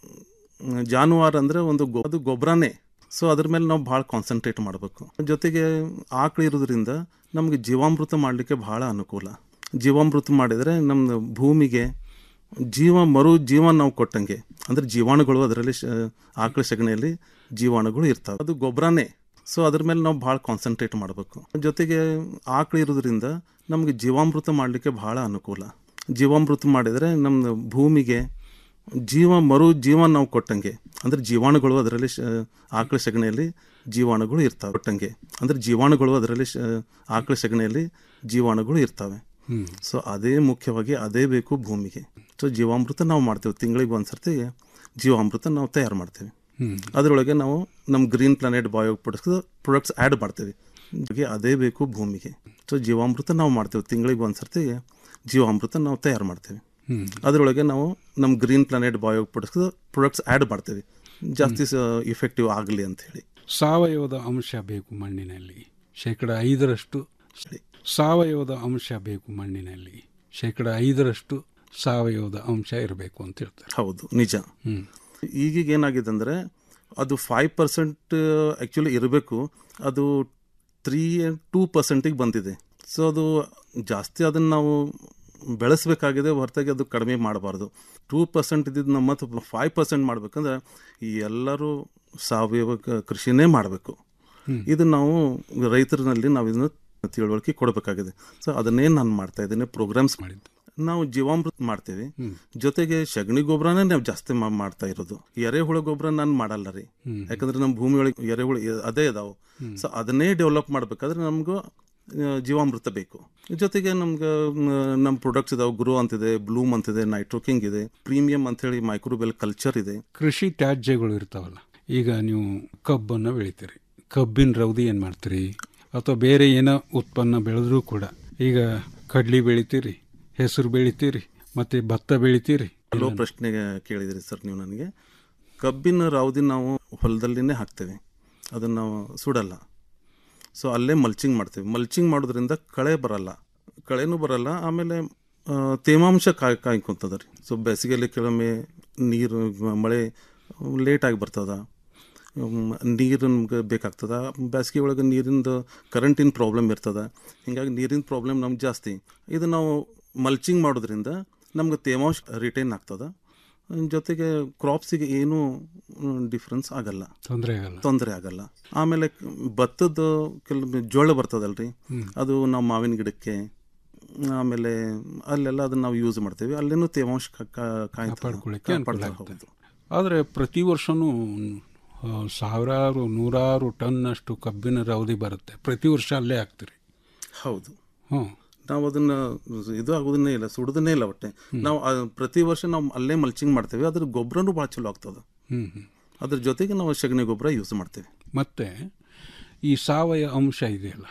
ಮ್, ಜಾನುವಾರು ಅಂದರೆ ಒಂದು ಗೊ ಅದು ಗೊಬ್ಬರನೇ ಸೊ ಅದ್ರ ಮೇಲೆ ನಾವು ಭಾಳ ಕಾನ್ಸಂಟ್ರೇಟ್ ಮಾಡಬೇಕು ಜೊತೆಗೆ ಆಕಳು ಇರೋದ್ರಿಂದ ನಮಗೆ ಜೀವಾಮೃತ ಮಾಡಲಿಕ್ಕೆ ಭಾಳ ಅನುಕೂಲ ಜೀವಾಮೃತ ಮಾಡಿದರೆ ನಮ್ಮ ಭೂಮಿಗೆ ಜೀವ ಮರು ಜೀವ ನಾವು ಕೊಟ್ಟಂಗೆ ಅಂದರೆ ಜೀವಾಣುಗಳು ಅದರಲ್ಲಿ ಶ ಆಕಳ ಸಗಣಿಯಲ್ಲಿ ಜೀವಾಣುಗಳು ಇರ್ತಾವೆ ಅದು ಗೊಬ್ಬರನೇ ಸೊ ಅದ್ರ ಮೇಲೆ ನಾವು ಭಾಳ ಕಾನ್ಸಂಟ್ರೇಟ್ ಮಾಡಬೇಕು ಜೊತೆಗೆ ಆಕಳು ಇರೋದ್ರಿಂದ ನಮಗೆ ಜೀವಾಮೃತ ಮಾಡಲಿಕ್ಕೆ ಭಾಳ ಅನುಕೂಲ ಜೀವಾಮೃತ ಮಾಡಿದರೆ ನಮ್ಮ ಭೂಮಿಗೆ ಜೀವ ಮರು ಜೀವ ನಾವು ಕೊಟ್ಟಂಗೆ ಅಂದರೆ ಜೀವಾಣುಗಳು ಅದರಲ್ಲಿ ಶ ಆಕಳ ಸಗಣಿಯಲ್ಲಿ ಜೀವಾಣುಗಳು ಇರ್ತಾವೆ ಕೊಟ್ಟಂಗೆ ಅಂದರೆ ಜೀವಾಣುಗಳು ಅದರಲ್ಲಿ ಶ ಆಕಳ ಸಗಣಿಯಲ್ಲಿ ಜೀವಾಣುಗಳು ಇರ್ತವೆ ಹ್ಮ್. ಸೊ ಅದೇ ಮುಖ್ಯವಾಗಿ ಅದೇ ಬೇಕು ಭೂಮಿಗೆ ಸೊ ಜೀವಾಮೃತ ನಾವು ಮಾಡ್ತೇವೆ ತಿಂಗಳಿಗೆ ಒಂದು ಸರ್ತಿ ಜೀವಾಮೃತ ನಾವು ತಯಾರು ಮಾಡ್ತೇವೆ ಹ್ಮ್. ಅದರೊಳಗೆ ನಾವು ನಮ್ಮ green planet bio products products add ಮಾಡ್ತೇವೆ ಹಾಗೆ ಅದೇ ಬೇಕು ಭೂಮಿಗೆ ಸೊ ಜೀವಾಮೃತ ನಾವು ಮಾಡ್ತೇವೆ ತಿಂಗಳಿಗೆ ಒಂದು ಸರ್ತಿ ಜೀವಾಮೃತ ನಾವು ತಯಾರು ಮಾಡ್ತೇವೆ ಹ್ಮ್. ಅದರೊಳಗೆ ನಾವು ನಮ್ಮ green planet bio products products add ಮಾಡ್ತೇವೆ ಜಾಸ್ತಿ ಇಫೆಕ್ಟಿವ್ ಆಗಲಿ ಅಂತ ಹೇಳಿ ಸಾವಯವದ ಅಂಶ ಬೇಕು ಮಣ್ಣಿನಲ್ಲಿ ಶೇಕಡ ಐದರಷ್ಟು ಸಾವಯವದ ಅಂಶ ಬೇಕು ಮಣ್ಣಿನಲ್ಲಿ ಶೇಕಡ ಐದರಷ್ಟು ಸಾವಯವದ ಅಂಶ ಇರಬೇಕು ಅಂತ ಹೇಳ್ತಾರೆ ಹೌದು ನಿಜ ಹ್ಮ್. ಈಗೀಗ ಏನಾಗಿದೆ ಅಂದರೆ ಅದು ಫೈವ್ ಪರ್ಸೆಂಟ್ ಆ್ಯಕ್ಚುಲಿ ಇರಬೇಕು ಅದು ತ್ರೀ ಟೂ ಪರ್ಸೆಂಟಿಗೆ ಬಂದಿದೆ ಸೊ ಅದು ಜಾಸ್ತಿ ಅದನ್ನು ನಾವು ಬೆಳೆಸಬೇಕಾಗಿದೆ ಹೊರತಾಗಿ ಅದು ಕಡಿಮೆ ಮಾಡಬಾರ್ದು ಟೂ ಪರ್ಸೆಂಟ್ ಇದ್ದಿದ್ದು ನಮ್ಮ ಮತ್ತು ಫೈವ್ ಪರ್ಸೆಂಟ್ ಮಾಡಬೇಕಂದ್ರೆ ಈ ಎಲ್ಲರೂ ಸಾವಯವ ಕ- ಕೃಷಿನೇ ಮಾಡಬೇಕು ಹ್ಮ್. ಇದು ನಾವು ರೈತರಲ್ಲಿ ನಾವು ಇದನ್ನು ತಿಳುವಳಿಕೆ ಕೊಡಬೇಕಾಗಿದೆ ಸೊ ಅದನ್ನೇ ನಾನು ಮಾಡ್ತಾ ಇದ್ದೇನೆ ಪ್ರೋಗ್ರಾಮ್ಸ್ ಮಾಡಿದ್ದು ನಾವು ಜೀವಾಮೃತ ಮಾಡ್ತೀವಿ ಜೊತೆಗೆ ಸಗಣಿ ಗೊಬ್ಬರನೇ ನಾವು ಜಾಸ್ತಿ ಮಾ- ಮಾಡ್ತಾ ಇರೋದು ಎರೆಹುಳ ಗೊಬ್ಬರ ನಾನು ಮಾಡಲ್ಲ ರೀ ಹ್ಮ್. ಯಾಕಂದ್ರೆ ನಮ್ಮ ಭೂಮಿ ಒಳಗೆ ಎರೆಹುಳ ಇ- ಅದೇ ಇದಾವೆ ಸೊ ಅದನ್ನೇ ಡೆವಲಪ್ ಮಾಡ್ಬೇಕಾದ್ರೆ ನಮಗೂ ಆ, ಜೀವಾಮೃತ ಬೇಕು ಜೊತೆಗೆ ನಮ್ಗೆ ನಮ್ಮ ಪ್ರಾಡಕ್ಟ್ಸ್ ಇದಾವೆ ಗ್ರೋ ಅಂತಿದೆ ಬ್ಲೂಮ್ ಅಂತಿದೆ ನೈಟ್ರೋಕಿಂಗ್ ಇದೆ ಪ್ರೀಮಿಯಂ ಅಂತ ಹೇಳಿ ಮೈಕ್ರೋಬೆಲ್ ಕಲ್ಚರ್ ಇದೆ ಕೃಷಿ ತ್ಯಾಜ್ಯಗಳು ಇರ್ತಾವಲ್ಲ ಈಗ ನೀವು ಕಬ್ಬನ್ನು ಬೆಳಿತೀರಿ ಕಬ್ಬಿನ ರೌದಿ ಏನು ಮಾಡ್ತೀರಿ ಅಥವಾ ಬೇರೆ ಏನೋ ಉತ್ಪನ್ನ ಬೆಳೆದ್ರೂ ಕೂಡ ಈಗ ಕಡ್ಲಿ ಬೆಳಿತೀರಿ ಹೆಸರು ಬೆಳಿತೀರಿ ಮತ್ತೆ ಭತ್ತ ಬೆಳಿತೀರಿ ಹಲೋ ಪ್ರಶ್ನೆ ಕೇಳಿದಿರಿ ಸರ್ ನೀವು ನನಗೆ ಕಬ್ಬಿನ ರಾವದಿ ನಾವು ಹೊಲದಲ್ಲಿನೇ ಹಾಕ್ತೇವೆ ಅದನ್ನು ನಾವು ಸುಡಲ್ಲ ಸೊ ಅಲ್ಲೇ ಮಲ್ಚಿಂಗ್ ಮಾಡ್ತೇವೆ ಮಲ್ಚಿಂಗ್ ಮಾಡೋದ್ರಿಂದ ಕಳೆ ಬರಲ್ಲ ಕಳೆನೂ ಬರಲ್ಲ ಆಮೇಲೆ ಆ, ತೇವಾಂಶ ಕಾಯ್ ಕಾಯ್ಕೊಂತದ ರೀ ಸೊ ಬೇಸಿಗೆಯಲ್ಲಿ ಕೆಲವೊಮ್ಮೆ ನೀರು ಮಳೆ ಲೇಟಾಗಿ ಬರ್ತದ ಮ್, ನೀರು ನಮ್ಗೆ ಬೇಕಾಗ್ತದ ಬೇಸಿಗೆ ಒಳಗೆ ನೀರಿಂದು ಕರೆಂಟಿನ ಪ್ರಾಬ್ಲಮ್ ಇರ್ತದ ಹಿಂಗಾಗಿ ನೀರಿನ ಪ್ರಾಬ್ಲಮ್ ನಮ್ಗೆ ಜಾಸ್ತಿ ಇದು ನಾವು ಮಲ್ಚಿಂಗ್ ಮಾಡೋದ್ರಿಂದ ನಮ್ಗೆ ತೇವಾಂಶ ರಿಟೈನ್ ಆಗ್ತದ ಜೊತೆಗೆ ಕ್ರಾಪ್ಸಿಗೆ ಏನೂ ಡಿಫ್ರೆನ್ಸ್ ಆಗಲ್ಲ ತೊಂದರೆ ಆಗಲ್ಲ ತೊಂದರೆ ಆಗಲ್ಲ ಆಮೇಲೆ ಭತ್ತದ ಕೆಲವೊಮ್ಮೆ ಜೋಳ ಬರ್ತದಲ್ರಿ ಹ್ಮ್. ಅದು ನಾವು ಮಾವಿನ ಗಿಡಕ್ಕೆ ಆಮೇಲೆ ಅಲ್ಲೆಲ್ಲ ಅದನ್ನ ನಾವು ಯೂಸ್ ಮಾಡ್ತೇವೆ ಅಲ್ಲೇನು ತೇವಾಂಶ ಕಾ- ಕಾ- ಕಾಯ್ತದೆ. ಕಾಪಾಡ್ಕೊಳ್ಳಿಕ್ಕೆ ಅನುಕೂಲ ಕಾಪಾಡ್ತಾ ಆಗ್ತದೆ ಆದರೆ ಪ್ರತಿ ವರ್ಷವೂ ಆ, ಸಾವಿರಾರು ನೂರಾರು ಟನ್ ಅಷ್ಟು ಕಬ್ಬಿನ ರೌದಿ ಬರುತ್ತೆ ಪ್ರತಿ ವರ್ಷ ಅಲ್ಲೇ ಹಾಕ್ತೀರಿ ಹೌದು ಹ್ಞೂ ನಾವು ಅದನ್ನ ಇದು ಆಗೋದನ್ನೇ ಇಲ್ಲ ಸುಡೋದನ್ನೇ ಇಲ್ಲ ಒಟ್ಟೆ ನಾವು ಆ ಪ್ರತಿ ವರ್ಷ ನಾವು ಅಲ್ಲೇ ಮಲ್ಚಿಂಗ್ ಮಾಡ್ತೇವೆ ಅದ್ರ ಗೊಬ್ಬರನೂ ಭಾಳ ಚಲೋ ಆಗ್ತದೆ ಹ್ಞೂ ಹ್ಞೂ ಅದ್ರ ಜೊತೆಗೆ ನಾವು ಸಗಣಿ ಗೊಬ್ಬರ ಯೂಸ್ ಮಾಡ್ತೇವೆ ಮತ್ತು ಈ ಸಾವಯವ ಅಂಶ ಇದೆಯಲ್ಲ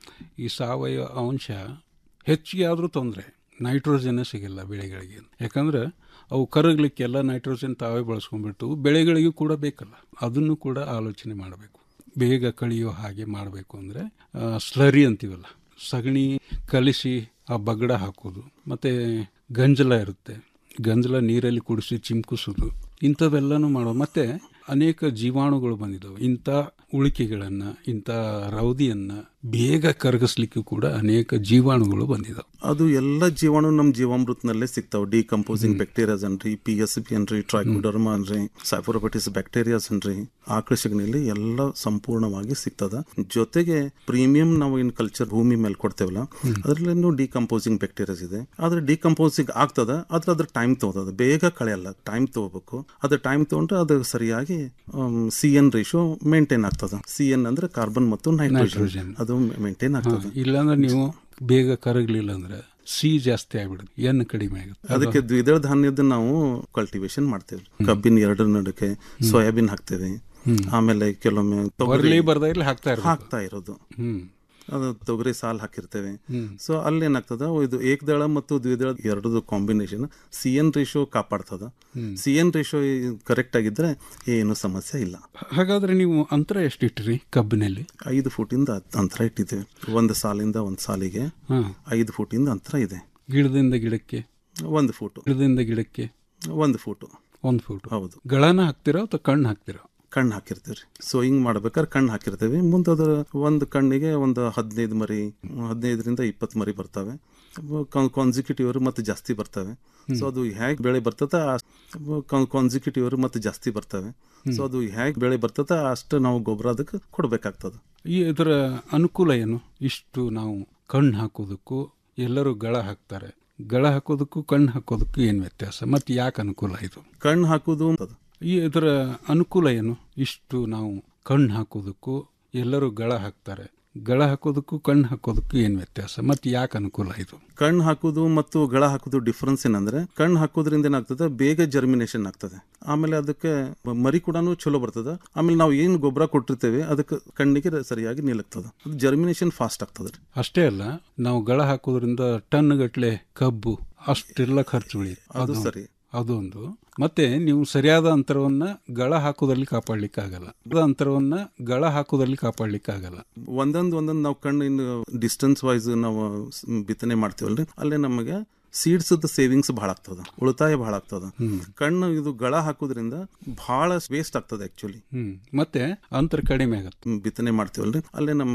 ಈ ಸಾವಯವ ಅಂಶ ಹೆಚ್ಚಿಗೆ ಆದರೂ ತೊಂದರೆ ನೈಟ್ರೋಜನ್ ಸಿಗಲ್ಲ ಬೆಳೆಗಳಿಗೆ ಯಾಕಂದ್ರೆ ಅವು ಕರಗಲಿಕ್ಕೆಲ್ಲ ನೈಟ್ರೋಜನ್ ತಾವೇ ಬಳಸ್ಕೊಂಡ್ಬಿಟ್ಟು ಬೆಳೆಗಳಿಗೂ ಕೂಡ ಬೇಕಲ್ಲ ಅದನ್ನು ಕೂಡ ಆಲೋಚನೆ ಮಾಡಬೇಕು ಬೇಗ ಕಳಿಯೋ ಹಾಗೆ ಮಾಡಬೇಕು ಅಂದರೆ ಸ್ಲರಿ ಅಂತೀವಲ್ಲ ಸಗಣಿ ಕಲಿಸಿ ಆ ಬಗಡ ಹಾಕೋದು ಮತ್ತು ಗಂಜಲ ಇರುತ್ತೆ ಗಂಜಲ ನೀರಲ್ಲಿ ಕುಡಿಸಿ ಚಿಮ್ಕಿಸೋದು ಇಂಥವೆಲ್ಲನೂ ಮಾಡೋ ಮತ್ತು ಅನೇಕ ಜೀವಾಣುಗಳು ಬಂದಿದ್ದಾವೆ ಇಂಥ ಉಳಿಕೆಗಳನ್ನು ಇಂಥ ರೌದಿಯನ್ನು ಬೇಗ ಕರಗಿಸ್ಲಿಕ್ಕೂ ಕೂಡ ಅನೇಕ ಜೀವಾಣುಗಳು ಬಂದಿದ್ದಾವೆ ಅದು ಎಲ್ಲ ಜೀವಾಣು ನಮ್ಮ ಜೀವಾಮೃತನಲ್ಲೇ ಸಿಗ್ತಾವೆ ಡಿಕಂಪೋಸಿಂಗ್ ಬ್ಯಾಕ್ಟೀರಿಯಾಸ್ ಅನ್ರಿ ಪಿ ಎಸ್ ಪಿ ಅನ್ರಿ ಟ್ರೈಕೋಡರ್ಮಾ ಅನ್ರಿ ಸೈಫೋರೋಪಟಿಸ್ ಬ್ಯಾಕ್ಟೀರಿಯಾಸ್ ಅನ್ರಿ ಆಕಳ ಸಗಣಿಲಿ ಎಲ್ಲ ಸಂಪೂರ್ಣವಾಗಿ ಸಿಗ್ತದ ಜೊತೆಗೆ ಪ್ರೀಮಿಯಂ ನಾವು ಇನ್ ಕಲ್ಚರ್ ಭೂಮಿ ಮೇಲೆ ಕೊಡ್ತೇವಲ್ಲ ಅದರಲ್ಲಿನೂ ಡಿಕಂಪೋಸಿಂಗ್ ಬ್ಯಾಕ್ಟೀರಿಯಾಸ್ ಇದೆ ಆದ್ರೆ ಡಿಕಂಪೋಸಿಂಗ್ ಆಗ್ತದ ಆದ್ರೆ ಅದ್ರ ಟೈಮ್ ತಗೋತದ ಬೇಗ ಕಳೆಯಲ್ಲ ಟೈಮ್ ತಗೋಬೇಕು ಅದ್ರ ಟೈಮ್ ತಗೊಂಡ್ರೆ ಅದು ಸರಿಯಾಗಿ ಸಿ ಎನ್ ರೇಷಿಯೋ ಮೇಂಟೈನ್ ಆಗ್ತದ ಸಿ ಎನ್ ಅಂದ್ರೆ ಕಾರ್ಬನ್ ಮತ್ತು ನೈಟ್ರೋಜನ್ Nitrogen. ಅದು ಮೇಂಟೈನ್ ಆಗ್ತದೆ ಇಲ್ಲಾಂದ್ರೆ ನೀವು ಬೇಗ ಕರಗಲಿಲ್ಲ ಅಂದ್ರೆ ಸಿ ಜಾಸ್ತಿ ಆಗ್ಬಿಡುತ್ತೆ ಎನ್ ಕಡಿಮೆ ಆಗುತ್ತೆ ಅದಕ್ಕೆ ದ್ವಿದಳ ಧಾನ್ಯದ ನಾವು ಕಲ್ಟಿವೇಶನ್ ಮಾಡ್ತೇವೆ ಕಬ್ಬಿನ ಎರಡರ ನಡುಕೆ ಸೋಯಾಬೀನ್ ಹಾಕ್ತೇವೆ ಆಮೇಲೆ ಕೆಲವೊಮ್ಮೆ ಬರ್ಲಿ ಬರ್ದ ಇಲ್ಲಿ ಹಾಕ್ತಾ ಇರ್ಬೇಕು. ಹಾಕ್ತಾ ಇರೋದು ಹ್ಮ್ ಅದು ತೊಗರಿ ಸಾಲ್ ಹಾಕಿರ್ತೇವೆ ಹ್ಮ್. ಸೊ ಅಲ್ಲೇನಾಗ್ತದ ಇದು ಏಕದಳ ಮತ್ತು ದ್ವಿದಳ ಎರಡದು ಕಾಂಬಿನೇಷನ್ ಸಿ ಎನ್ ರೇಷಿಯೋ ಕಾಪಾಡ್ತದ ಹ್ಮ್. ಸಿ ಎನ್ ರೇಷಿಯೋ ಕರೆಕ್ಟ್ ಆಗಿದ್ರೆ ಏನು ಸಮಸ್ಯೆ ಇಲ್ಲ ಹಾಗಾದ್ರೆ ನೀವು ಅಂತರ ಎಷ್ಟಿಟ್ರಿ ಕಬ್ಬಿನಲ್ಲಿ ಐದು ಫೂಟಿಂದ ಅಂತರ ಇಟ್ಟಿದ್ದೇವೆ ಒಂದು ಸಾಲಿಂದ ಒಂದು ಸಾಲಿಗೆ ಹಾ. ಐದು ಫೂಟಿಂದ ಅಂತರ ಇದೆ ಗಿಡದಿಂದ ಗಿಡಕ್ಕೆ ಒಂದು ಫೂಟು ಗಿಡದಿಂದ ಗಿಡಕ್ಕೆ ಒಂದು ಫೂಟು ಒಂದು ಫೂಟ್ ಹೌದು ಗಳನ ಹಾಕ್ತಿರೋ ಅಥವಾ ಕಣ್ಣು ಹಾಕ್ತಿರೋ ಕಣ್ಣು ಹಾಕಿರ್ತೀವಿ ರೀ ಸೋಯಿಂಗ್ ಮಾಡ್ಬೇಕಾದ್ರೆ ಕಣ್ಣು ಹಾಕಿರ್ತೀವಿ ಮುಂದೆ ಅದರ ಒಂದು ಕಣ್ಣಿಗೆ ಒಂದು ಹದಿನೈದು ಮರಿ ಹದಿನೈದರಿಂದ ಇಪ್ಪತ್ತು ಮರಿ ಬರ್ತವೆ ಕಾನ್ಸಿಕ್ಯೂಟಿವ್ ಮತ್ತು ಜಾಸ್ತಿ ಬರ್ತವೆ ಸೊ ಅದು ಹೇಗೆ ಬೆಳೆ ಬರ್ತದೆ ಕಾನ್ಸಿಕ್ಯೂಟಿವ್ ಮತ್ತು ಜಾಸ್ತಿ ಬರ್ತವೆ ಸೊ ಅದು ಹೇಗೆ ಬೆಳೆ ಬರ್ತದೆ ಅಷ್ಟು ನಾವು ಗೊಬ್ಬರ ಅದಕ್ಕೆ ಕೊಡಬೇಕಾಗ್ತದೆ ಈ ಇದರ ಅನುಕೂಲ ಏನು ಇಷ್ಟು ನಾವು ಕಣ್ಣು ಹಾಕೋದಕ್ಕೂ ಎಲ್ಲರೂ ಗಳ ಹಾಕ್ತಾರೆ ಗಳ ಹಾಕೋದಕ್ಕೂ ಕಣ್ಣು ಹಾಕೋದಕ್ಕೂ ಏನು ವ್ಯತ್ಯಾಸ ಮತ್ತು ಯಾಕೆ ಅನುಕೂಲ ಇದು ಕಣ್ಣು ಹಾಕೋದು ಈ ಇದರ ಅನುಕೂಲ ಏನು ಇಷ್ಟು ನಾವು ಕಣ್ಣು ಹಾಕೋದಕ್ಕೂ ಎಲ್ಲರೂ ಗಳ ಹಾಕ್ತಾರೆ ಗಳ ಹಾಕೋದಕ್ಕೂ ಕಣ್ಣು ಹಾಕೋದಕ್ಕೂ ಏನು ವ್ಯತ್ಯಾಸ ಮತ್ತು ಯಾಕೆ ಅನುಕೂಲ ಇದು ಕಣ್ಣು ಹಾಕೋದು ಮತ್ತು ಗಳ ಹಾಕೋದು ಡಿಫ್ರೆನ್ಸ್ ಏನಂದ್ರೆ ಕಣ್ಣು ಹಾಕೋದ್ರಿಂದ ಏನಾಗ್ತದೆ ಬೇಗ ಜರ್ಮಿನೇಷನ್ ಆಗ್ತದೆ ಆಮೇಲೆ ಅದಕ್ಕೆ ಮರಿ ಕೂಡ ಚಲೋ ಬರ್ತದೆ ಆಮೇಲೆ ನಾವು ಏನು ಗೊಬ್ಬರ ಕೊಟ್ಟಿರ್ತೇವೆ ಅದಕ್ಕೆ ಕಣ್ಣಿಗೆ ಸರಿಯಾಗಿ ನಿಲ್ಲುತ್ತದೆ ಅದು ಜರ್ಮಿನೇಷನ್ ಫಾಸ್ಟ್ ಆಗ್ತದೆ ರೀ ಅಷ್ಟೇ ಅಲ್ಲ ನಾವು ಗಳ ಹಾಕೋದ್ರಿಂದ ಟನ್ ಗಟ್ಲೆ ಕಬ್ಬು ಅಷ್ಟೆಲ್ಲ ಖರ್ಚು ಉಳಿಯುತ್ತೆ ಅದು ಸರಿ. ಅದೊಂದು ಮತ್ತೆ ನೀವು ಸರಿಯಾದ ಅಂತರವನ್ನ ಗಳ ಹಾಕೋದ್ರಲ್ಲಿ ಕಾಪಾಡ್ಲಿಕ್ಕೆ ಆಗಲ್ಲ ಅಂತರವನ್ನ ಗಳ ಹಾಕೋದ್ರಲ್ಲಿ ಕಾಪಾಡ್ಲಿಕ್ಕೆ ಆಗಲ್ಲ ಒಂದೊಂದು ಒಂದೊಂದು ನಾವು ಕಣ್ಣಿನ ಡಿಸ್ಟೆನ್ಸ್ ವೈಸ್ ನಾವು ಸ್- ಬಿತ್ತನೆ ಮಾಡ್ತೀವಲ್ರಿ ಅಲ್ಲೇ ನಮಗೆ ಸೀಡ್ಸ್ ಸೇವಿಂಗ್ಸ್ ಭಾಳ ಆಗ್ತದ ಉಳಿತಾಯ ಭಾಳ ಆಗ್ತದ ಕಣ್ಣು ಇದು ಗಳ ಹಾಕೋದ್ರಿಂದ ಬಹಳ ವೇಸ್ಟ್ ಆಗ್ತದೆ ಆಕ್ಚುಲಿ ಹ್ಮ್ ಮತ್ತೆ ಅಂತರ ಕಡಿಮೆ ಆಗತ್ತೆ ಬಿತ್ತನೆ ಮಾಡ್ತೀವಲ್ರಿ ಅಲ್ಲೇ ನಮಗೆ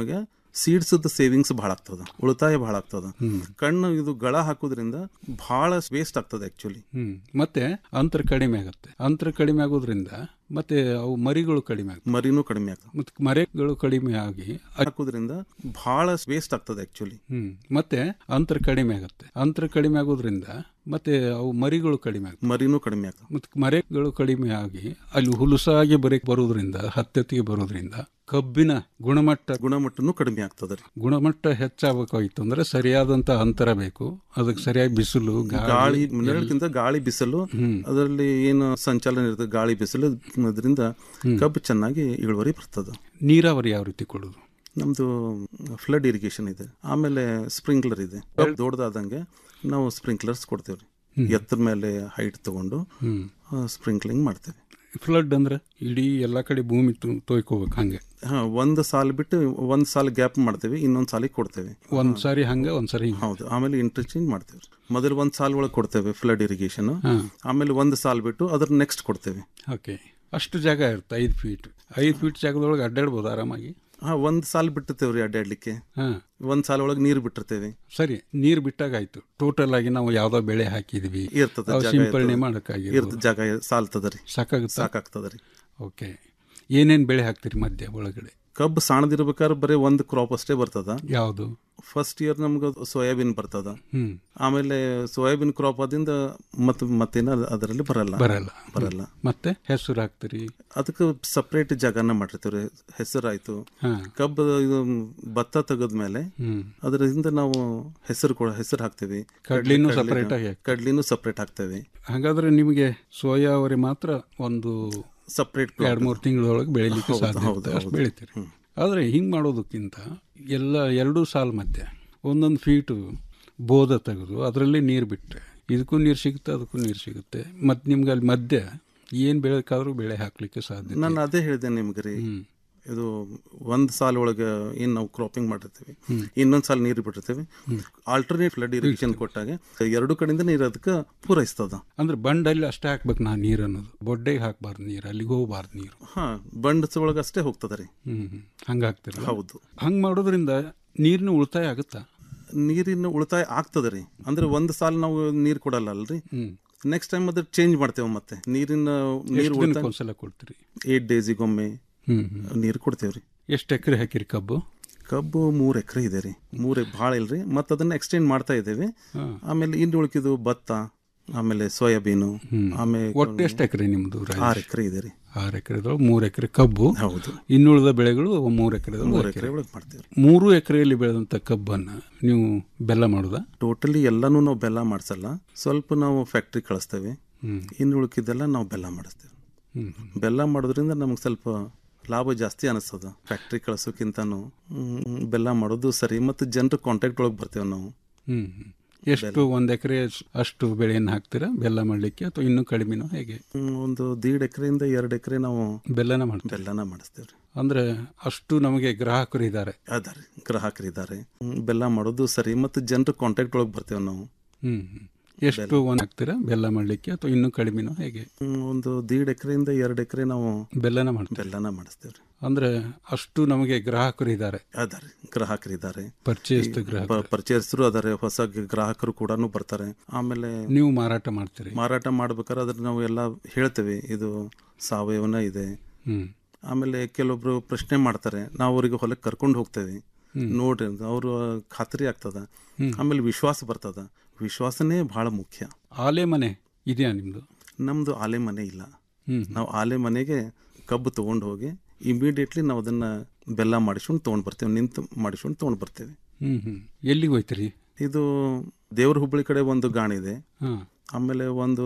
ಸೀಡ್ಸ್ ಸೇವಿಂಗ್ಸ್ ಬಹಳ ಆಗ್ತದ ಉಳಿತಾಯ ಬಹಳ ಆಗ್ತದ ಕಣ್ಣು ಇದು ಗಳ ಹಾಕೋದ್ರಿಂದ ಬಹಳ ವೇಸ್ಟ್ ಆಗ್ತದೆ ಆಕ್ಚುಲಿ ಹ್ಮ್ ಮತ್ತೆ ಅಂತರ ಕಡಿಮೆ ಆಗುತ್ತೆ ಅಂತರ ಕಡಿಮೆ ಆಗೋದ್ರಿಂದ ಮತ್ತೆ ಅವು ಮರಿಗಳು ಕಡಿಮೆ ಆಗುತ್ತೆ ಮರಿನೂ ಕಡಿಮೆ ಆಗ್ತದೆ ಮತ್ತೆ ಮರಿಗಳು ಕಡಿಮೆ ಆಗಿ ಹಾಕೋದ್ರಿಂದ ಬಹಳ ವೇಸ್ಟ್ ಆಗ್ತದೆ ಆಕ್ಚುಲಿ ಹ್ಮ್ ಮತ್ತೆ ಅಂತರ ಕಡಿಮೆ ಆಗುತ್ತೆ ಅಂತರ ಕಡಿಮೆ ಆಗೋದ್ರಿಂದ ಮತ್ತೆ ಅವು ಮರಿಗಳು ಕಡಿಮೆ ಆಗುತ್ತೆ ಮರಿನೂ ಕಡಿಮೆ ಆಗ್ತದೆ ಮತ್ತೆ ಮರಿಗಳು ಕಡಿಮೆ ಆಗಿ ಅಲ್ಲಿ ಹುಲುಸಾಗಿ ಬರೀ ಬರೋದ್ರಿಂದ ಹತ್ತೆತ್ತಿಗೆ ಬರೋದ್ರಿಂದ ಕಬ್ಬಿನ ಗುಣಮಟ್ಟ ಗುಣಮಟ್ಟನೂ ಕಡಿಮೆ ಆಗ್ತದೆ ರೀ ಗುಣಮಟ್ಟ ಹೆಚ್ಚಾಗಬೇಕಾಗಿತ್ತು ಅಂದ್ರೆ ಸರಿಯಾದಂತ ಅಂತರ ಬೇಕು ಅದಕ್ಕೆ ಸರಿಯಾಗಿ ಬಿಸಿಲು ಗಾಳಿ ನೆರಳಿಗಿಂತ ಗಾಳಿ ಬಿಸಿಲು ಅದರಲ್ಲಿ ಏನು ಸಂಚಾಲನ ಇರ್ತದೆ ಗಾಳಿ ಬಿಸಿಲು ಅದರಿಂದ ಕಬ್ಬು ಚೆನ್ನಾಗಿ ಇಳುವರಿ ಬರ್ತದೆ ನೀರಾವರಿ ಯಾವ ರೀತಿ ಕೊಡೋದು ನಮ್ದು ಫ್ಲಡ್ ಇರಿಗೇಷನ್ ಇದೆ ಆಮೇಲೆ ಸ್ಪ್ರಿಂಕ್ಲರ್ ಇದೆ ಕಬ್ಬು ದೊಡ್ಡದಾದಂಗೆ ನಾವು ಸ್ಪ್ರಿಂಕ್ಲರ್ಸ್ ಕೊಡ್ತೇವೆ ಎತ್ತರ ಮೇಲೆ ಹೈಟ್ ತಗೊಂಡು ಸ್ಪ್ರಿಂಕ್ಲಿಂಗ್ ಮಾಡ್ತೇವೆ ಫ್ಲಡ್ ಅಂದ್ರೆ ಇಡೀ ಎಲ್ಲಾ ಕಡೆ ಭೂಮಿ ತು- ತೊಯ್ಕೋಬೇಕು ಹಂಗೆ ಹಾ ಒಂದು ಸಾಲ ಬಿಟ್ಟು ಒಂದು ಸಾಲ ಗ್ಯಾಪ್ ಮಾಡ್ತೇವೆ ಇನ್ನೊಂದು ಸಾಲಿಗೆ ಕೊಡ್ತೇವೆ ಒಂದ್ ಸಾರಿ ಹಂಗ ಒಂದ್ ಸಾರಿ ಹಿಂಗ ಹೌದು ಆಮೇಲೆ ಇಂಟರ್ಚೇಂಜ್ ಮಾಡ್ತೇವೆ ಮೊದಲು ಒಂದು ಸಾಲ ಒಳಗೆ ಕೊಡ್ತೇವೆ ಫ್ಲಡ್ ಇರಿಗೇಷನ್ ಆಮೇಲೆ ಒಂದು ಸಾಲ ಬಿಟ್ಟು ಅದ್ರ ನೆಕ್ಸ್ಟ್ ಕೊಡ್ತೇವೆ ಓಕೆ ಅಷ್ಟು ಜಾಗ ಇರುತ್ತೆ ಐದು ಫೀಟ್ ಐದು ಫೀಟ್ ಜಾಗದೊಳಗೆ ಅಡ್ಡಾಡ್ಬೋದು ಆರಾಮಾಗಿ ಹಾ ಒಂದು ಸಾಲ ಬಿಟ್ಟಿರ್ತೇವೆ ರೀ ಅಡ್ಡಾಡ್ಲಿಕ್ಕೆ ಹಾ ಒಂದು ಸಾಲ ಒಳಗೆ ನೀರು ಬಿಟ್ಟಿರ್ತೇವೆ ಸರಿ ನೀರು ಬಿಟ್ಟಾಗ ಆಯ್ತು ಟೋಟಲ್ ಆಗಿ ನಾವು ಯಾವ್ದೋ ಬೆಳೆ ಹಾಕಿದ್ವಿ ಇರ್ತದೆ ಅವು ಜಾಗ ಸಿಂಪರಣೆ ಇರ್ತದೆ. ಮಾಡಕ್ಕಾಗಿ ಇರ್ತದೆ ಜಾಗ ಸಾಲ್ತದ ರೀ ಸಾಕಾಗುತ್ತೆ ಸಾಕಾಗ್ತದ ರೀ ಓಕೆ ಏನೇನ್ ಬೆಳೆ ಹಾಕ್ತೀರಿ ಮಧ್ಯ ಒಳಗಡೆ ಕಬ್ಬು ಸಣ್ಣದಿರ್ಬೇಕಾದ್ರೆ ಬರೀ ಒಂದು ಕ್ರಾಪ್ ಅಷ್ಟೇ ಬರ್ತದ ಯಾವುದು ಫಸ್ಟ್ ಇಯರ್ ನಮ್ಗೆ ಸೋಯಾಬೀನ್ ಬರ್ತದ ಹ್ಮ್ ಆಮೇಲೆ ಸೋಯಾಬೀನ್ ಕ್ರಾಪ್ ಆದಿಂದ ಮತ್ತೆ ಮತ್ತೇನ ಅದರಲ್ಲಿ ಬರಲ್ಲ ಬರಲ್ಲ ಬರಲ್ಲ ಮತ್ತೆ ಹೆಸರು ಹಾಕ್ತೀರಿ ಅದಕ್ಕೆ ಸಪ್ರೇಟ್ ಜಾಗನ ಮಾಡಿರ್ತೀವಿ ಹೆಸರಾಯ್ತು ಹಾ. ಕಬ್ಬು ಇದು ಭತ್ತ ತೆಗೆದ್ಮೇಲೆ ಹ್ಮ್. ಅದರಿಂದ ನಾವು ಹೆಸರು ಕೊಡ ಹೆಸರು ಹಾಕ್ತೇವೆ ಕಡ್ಲಿನೂ ಕಡ್ಲಿ- separate ಆಗಿ ಹಾಕ್ತೀವಿ. ಕಡ್ಲಿನೂ ಸಪ್ರೇಟ್ ಹಾಕ್ತೇವೆ ಹಾಗಾದ್ರೆ ನಿಮಗೆ ಸೋಯಾ ಅವರಿ ಮಾತ್ರ ಒಂದು ಸಪ್ರೇಟ್ ಎರಡು ಮೂರು ತಿಂಗಳೊಳಗೆ ಬೆಳಿಲಿಕ್ಕೆ ಹೌದು, ಸಾಧ್ಯ ಹೌದು, ಇರುತ್ತೆ. ಅಷ್ಟು ಹೌದು. ಬೆಳಿತೀರಿ ಆದರೆ ಹಿಂಗೆ ಮಾಡೋದಕ್ಕಿಂತ ಎಲ್ಲ ಎರಡೂ ಸಾಲ ಮಧ್ಯೆ ಒಂದೊಂದು ಫೀಟು ಬೋಧ ತೆಗೆದು ಅದರಲ್ಲಿ ನೀರು ಬಿಟ್ಟರೆ ಇದಕ್ಕೂ ನೀರು ಸಿಗುತ್ತೆ ಅದಕ್ಕೂ ನೀರು ಸಿಗುತ್ತೆ ಮತ್ತು ನಿಮ್ಗೆ ಅಲ್ಲಿ ಮಧ್ಯೆ ಏನು ಬೆಳಕಾದ್ರೂ ಬೆಳೆ ಹಾಕ್ಲಿಕ್ಕೆ ಸಾಧ್ಯ ನಾನು ಅದೇ ಹೇಳಿದೆ ನಿಮ್ಗೆ ರೀ ಇದು ಒಂದು ಸಾಲ ಒಳಗೆ ಏನು ನಾವು ಕ್ರಾಪಿಂಗ್ ಮಾಡಿರ್ತೀವಿ ಇನ್ನೊಂದು ಸಾಲ ನೀರು ಬಿಟ್ಟಿರ್ತೀವಿ ಆಲ್ಟರ್ನೇಟ್ ಫ್ಲಡ್ ಇರಿಗೇಷನ್ ಕೊಟ್ಟಾಗ ಎರಡು ಕಡೆಯಿಂದ ನೀರು ಅದಕ್ಕೆ ಪೂರೈಸ್ತದ ಅಂದ್ರೆ ಬಂಡಲ್ಲಿ ಅಷ್ಟೇ ಹಾಕ್ಬೇಕು ನಾ ನೀರು ಅನ್ನೋದು ಬೊಡ್ಡೆಗೆ ಹಾಕ್ಬಾರ್ದು ನೀರು ಅಲ್ಲಿಗೆ ಹೋಗ್ಬಾರ್ದು ನೀರು ಹಾ ಬಂಡಸ್ ಒಳಗೆ ಅಷ್ಟೇ ಹೋಗ್ತದ ರೀ ಹ್ಮ್ ಹ್ಮ್. ಹಂಗೆ ಹಾಕ್ತೀರಿ ಹೌದು ಹಂಗೆ ಮಾಡೋದ್ರಿಂದ ನೀರಿನ ಉಳಿತಾಯ ಆಗುತ್ತಾ ನೀರಿನ ಉಳಿತಾಯ ಆಗ್ತದ ರೀ ಅಂದ್ರೆ ಒಂದು ಸಾಲ ನಾವು ನೀರು ಕೊಡಲ್ಲ ಅಲ್ರಿ ನೆಕ್ಸ್ಟ್ ಟೈಮ್ ಅದ್ರ ಚೇಂಜ್ ಮಾಡ್ತೇವೆ ಮತ್ತೆ ನೀರಿನ ನೀರು ಎಷ್ಟು ಉಳಿತಾಯ ದಿನಕ್ಕೆ ಒಂದ್ಸಲ ಕೊಡ್ತೀರಿ ಏಟ್ ಡೇಸಿಗೊಮ್ಮೆ ಹ್ಮ್ ಹ್ಮ್. ನೀರು ಕೊಡ್ತೇವೆ ರೀ ಎಷ್ಟು ಎಕರೆ ಹಾಕಿರಿ ಕಬ್ಬು ಕಬ್ಬು ಮೂರು ಎಕರೆ ಇದೆ ರೀ ಮೂರು ಭಾಳ ಇಲ್ರಿ ಮತ್ತೆ ಅದನ್ನ ಎಕ್ಸ್ಟೆಂಡ್ ಮಾಡ್ತಾ ಇದ್ದೇವೆ ಆಮೇಲೆ ಇನ್ನು ಉಳ್ಕಿದ್ದು ಭತ್ತ ಆಮೇಲೆ ಸೋಯಾಬೀನು ಆಮೇಲೆ ಒಟ್ಟು ಎಷ್ಟು ಎಕರೆ ನಿಮ್ದು ರಾಜೇಶ್? ಆರು ಎಕರೆ ಇದೆ ರೀ ಆರು ಎಕರೆದೊಳಗೆ ಮೂರು ಎಕರೆ ಕಬ್ಬು ಹೌದು ಇನ್ನುಳಿದ ಬೆಳೆಗಳು ಮೂರು ಎಕರೆ ಮೂರು ಎಕರೆ ಒಳಗೆ ಮಾಡ್ತೇವೆ ಮೂರು ಎಕರೆಯಲ್ಲಿ ಬೆಳೆದಂತ ಕಬ್ಬನ್ನ ನೀವು ಬೆಲ್ಲ ಮಾಡುದಾ ಟೋಟಲಿ ಎಲ್ಲಾನು ನಾವು ಬೆಲ್ಲ ಮಾಡಿಸಲ್ಲ ಸ್ವಲ್ಪ ನಾವು ಫ್ಯಾಕ್ಟ್ರಿ ಕಳಿಸ್ತೇವೆ ಹ್ಮ್. ಇನ್ನು ಉಳ್ಕಿದ್ದೆಲ್ಲ ನಾವು ಬೆಲ್ಲ ಮಾಡಿಸ್ತೇವೆ ಹ್ಮ್. ಬೆಲ್ಲ ಮಾಡೋದ್ರಿಂದ ನಮಗೆ ಸ್ವಲ್ಪ ಲಾಭ ಜಾಸ್ತಿ ಅನಿಸ್ತದ ಫ್ಯಾಕ್ಟ್ರಿ ಕಳ್ಸೋಕ್ಕಿಂತನೂ ಹ್ಮ್, ಬೆಲ್ಲ ಮಾಡೋದು ಸರಿ ಮತ್ತು ಜನರ ಕಾಂಟ್ಯಾಕ್ಟ್ ಒಳಗೆ ಬರ್ತೇವೆ ನಾವು ಹ್ಮ್ ಹ್ಮ್. ಎಷ್ಟು ಒಂದ್ ಎಕರೆ ಅಷ್ಟು ಬೆಳೆಯನ್ನು ಹಾಕ್ತೀರಾ ಬೆಲ್ಲ ಮಾಡ್ಲಿಕ್ಕೆ ಅಥವಾ ಇನ್ನೂ ಕಡಿಮೆನೋ ಹೇಗೆ ಹ್ಮ್, ಒಂದು ದೀಡ್ ಎಕರೆಯಿಂದ ಎರಡು ಎಕರೆ ನಾವು ಬೆಲ್ಲನ ಮಾಡ್ತೀವಿ ಬೆಲ್ಲನ ಮಾಡಿಸ್ತೇವೆ ರೀ ಅಂದ್ರೆ ಅಷ್ಟು ನಮಗೆ ಗ್ರಾಹಕರು ಇದ್ದಾರೆ ಅದಾರೆ ಗ್ರಾಹಕರಿದ್ದಾರೆ ಹ್ಮ್, ಬೆಲ್ಲ ಮಾಡೋದು ಸರಿ ಮತ್ತು ಜನರ ಕಾಂಟ್ಯಾಕ್ಟ್ ಒಳಗೆ ಬರ್ತೇವೆ ನಾವು ಹ್ಮ್ ಹ್ಮ್. ಎಷ್ಟು ಒಂದ್ ಹಾಕ್ತೀರಾ ಬೆಲ್ಲ ಮಾಡ್ಲಿಕ್ಕೆ ಅಥವಾ ಇನ್ನೂ ಕಡಿಮೆನೋ ಹೇಗೆ ಹ್ಮ್, ಒಂದು ದೀಡ್ ಎಕರೆಯಿಂದ ಎರಡು ಎಕರೆ ನಾವು ಬೆಲ್ಲನ ಮಾಡ್ತೀವಿ ಬೆಲ್ಲನ ಮಾಡಿಸ್ತೇವೆ ರೀ ಅಂದ್ರೆ ಅಷ್ಟು ನಮಗೆ ಗ್ರಾಹಕರು ಇದ್ದಾರೆ ಅದಾರೆ ಗ್ರಾಹಕರಿದ್ದಾರೆ ಪರ್ಚೇಸ್ ಗ್ರಾಹಕರು ಪರ್ಚೇಸರು ಅದಾರೆ ಹೊಸ ಗ್ರಾಹಕರು ಕೂಡ ಬರ್ತಾರೆ ಆಮೇಲೆ ನೀವು ಮಾರಾಟ ಮಾಡ್ತೀರಿ ಮಾರಾಟ ಮಾಡ್ಬೇಕಾದ್ರೆ ಅದ್ರ ನಾವು ಎಲ್ಲ ಹೇಳ್ತೇವೆ ಇದು ಸಾವಯವನ ಇದೆ ಹ್ಮ್ ಆಮೇಲೆ ಕೆಲವೊಬ್ರು ಪ್ರಶ್ನೆ ಮಾಡ್ತಾರೆ ನಾವು ಅವರಿಗೆ ಹೊಲಕ್ಕೆ ಕರ್ಕೊಂಡು ಹೋಗ್ತೇವೆ ನೋಡ್ರಿ ಅಂತ ಅವರು ಖಾತ್ರಿ ಆಗ್ತದ ಆಮೇಲೆ ವಿಶ್ವಾಸ ಬರ್ತದ ವಿಶ್ವಾಸನೇ ಬಹಳ ಮುಖ್ಯ ಆಲೆ ಮನೆ ಇದೆಯಾ ನಿಮ್ದು ನಮ್ದು ಆಲೆ ಮನೆ ಇಲ್ಲ ಹ್ಮ್. ನಾವು ಆಲೆ ಮನೆಗೆ ಕಬ್ಬು ತಗೊಂಡು ಹೋಗಿ ಇಮಿಡಿಯೇಟ್ಲಿ ನಾವು ಅದನ್ನ ಬೆಲ್ಲ ಮಾಡಿಸ್ಕೊಂಡು ತೊಗೊಂಡು ಬರ್ತೇವೆ ನಿಂತು ಮಾಡಿಸ್ಕೊಂಡು ತೊಗೊಂಡು ಬರ್ತೇವೆ ಹ್ಮ್ ಹ್ಮ್ ಎಲ್ಲಿಗೆ ಹೋಯ್ತೀರಿ ಇದು ದೇವ್ರ ಹುಬ್ಬಳ್ಳಿ ಕಡೆ ಒಂದು ಗಾಣ ಇದೆ ಹಾ ಆಮೇಲೆ ಒಂದು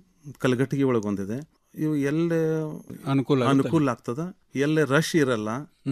ಕಲಘಟಗಿ ಒಳಗೆ ಒಂದಿದೆ ಇವು ಎಲ್ಲೇ ಅನುಕೂಲ ಆಗುತ್ತೆ. ಅನುಕೂಲ ಆಗ್ತದ ಎಲ್ಲೇ ರಶ್ ಇರಲ್ಲ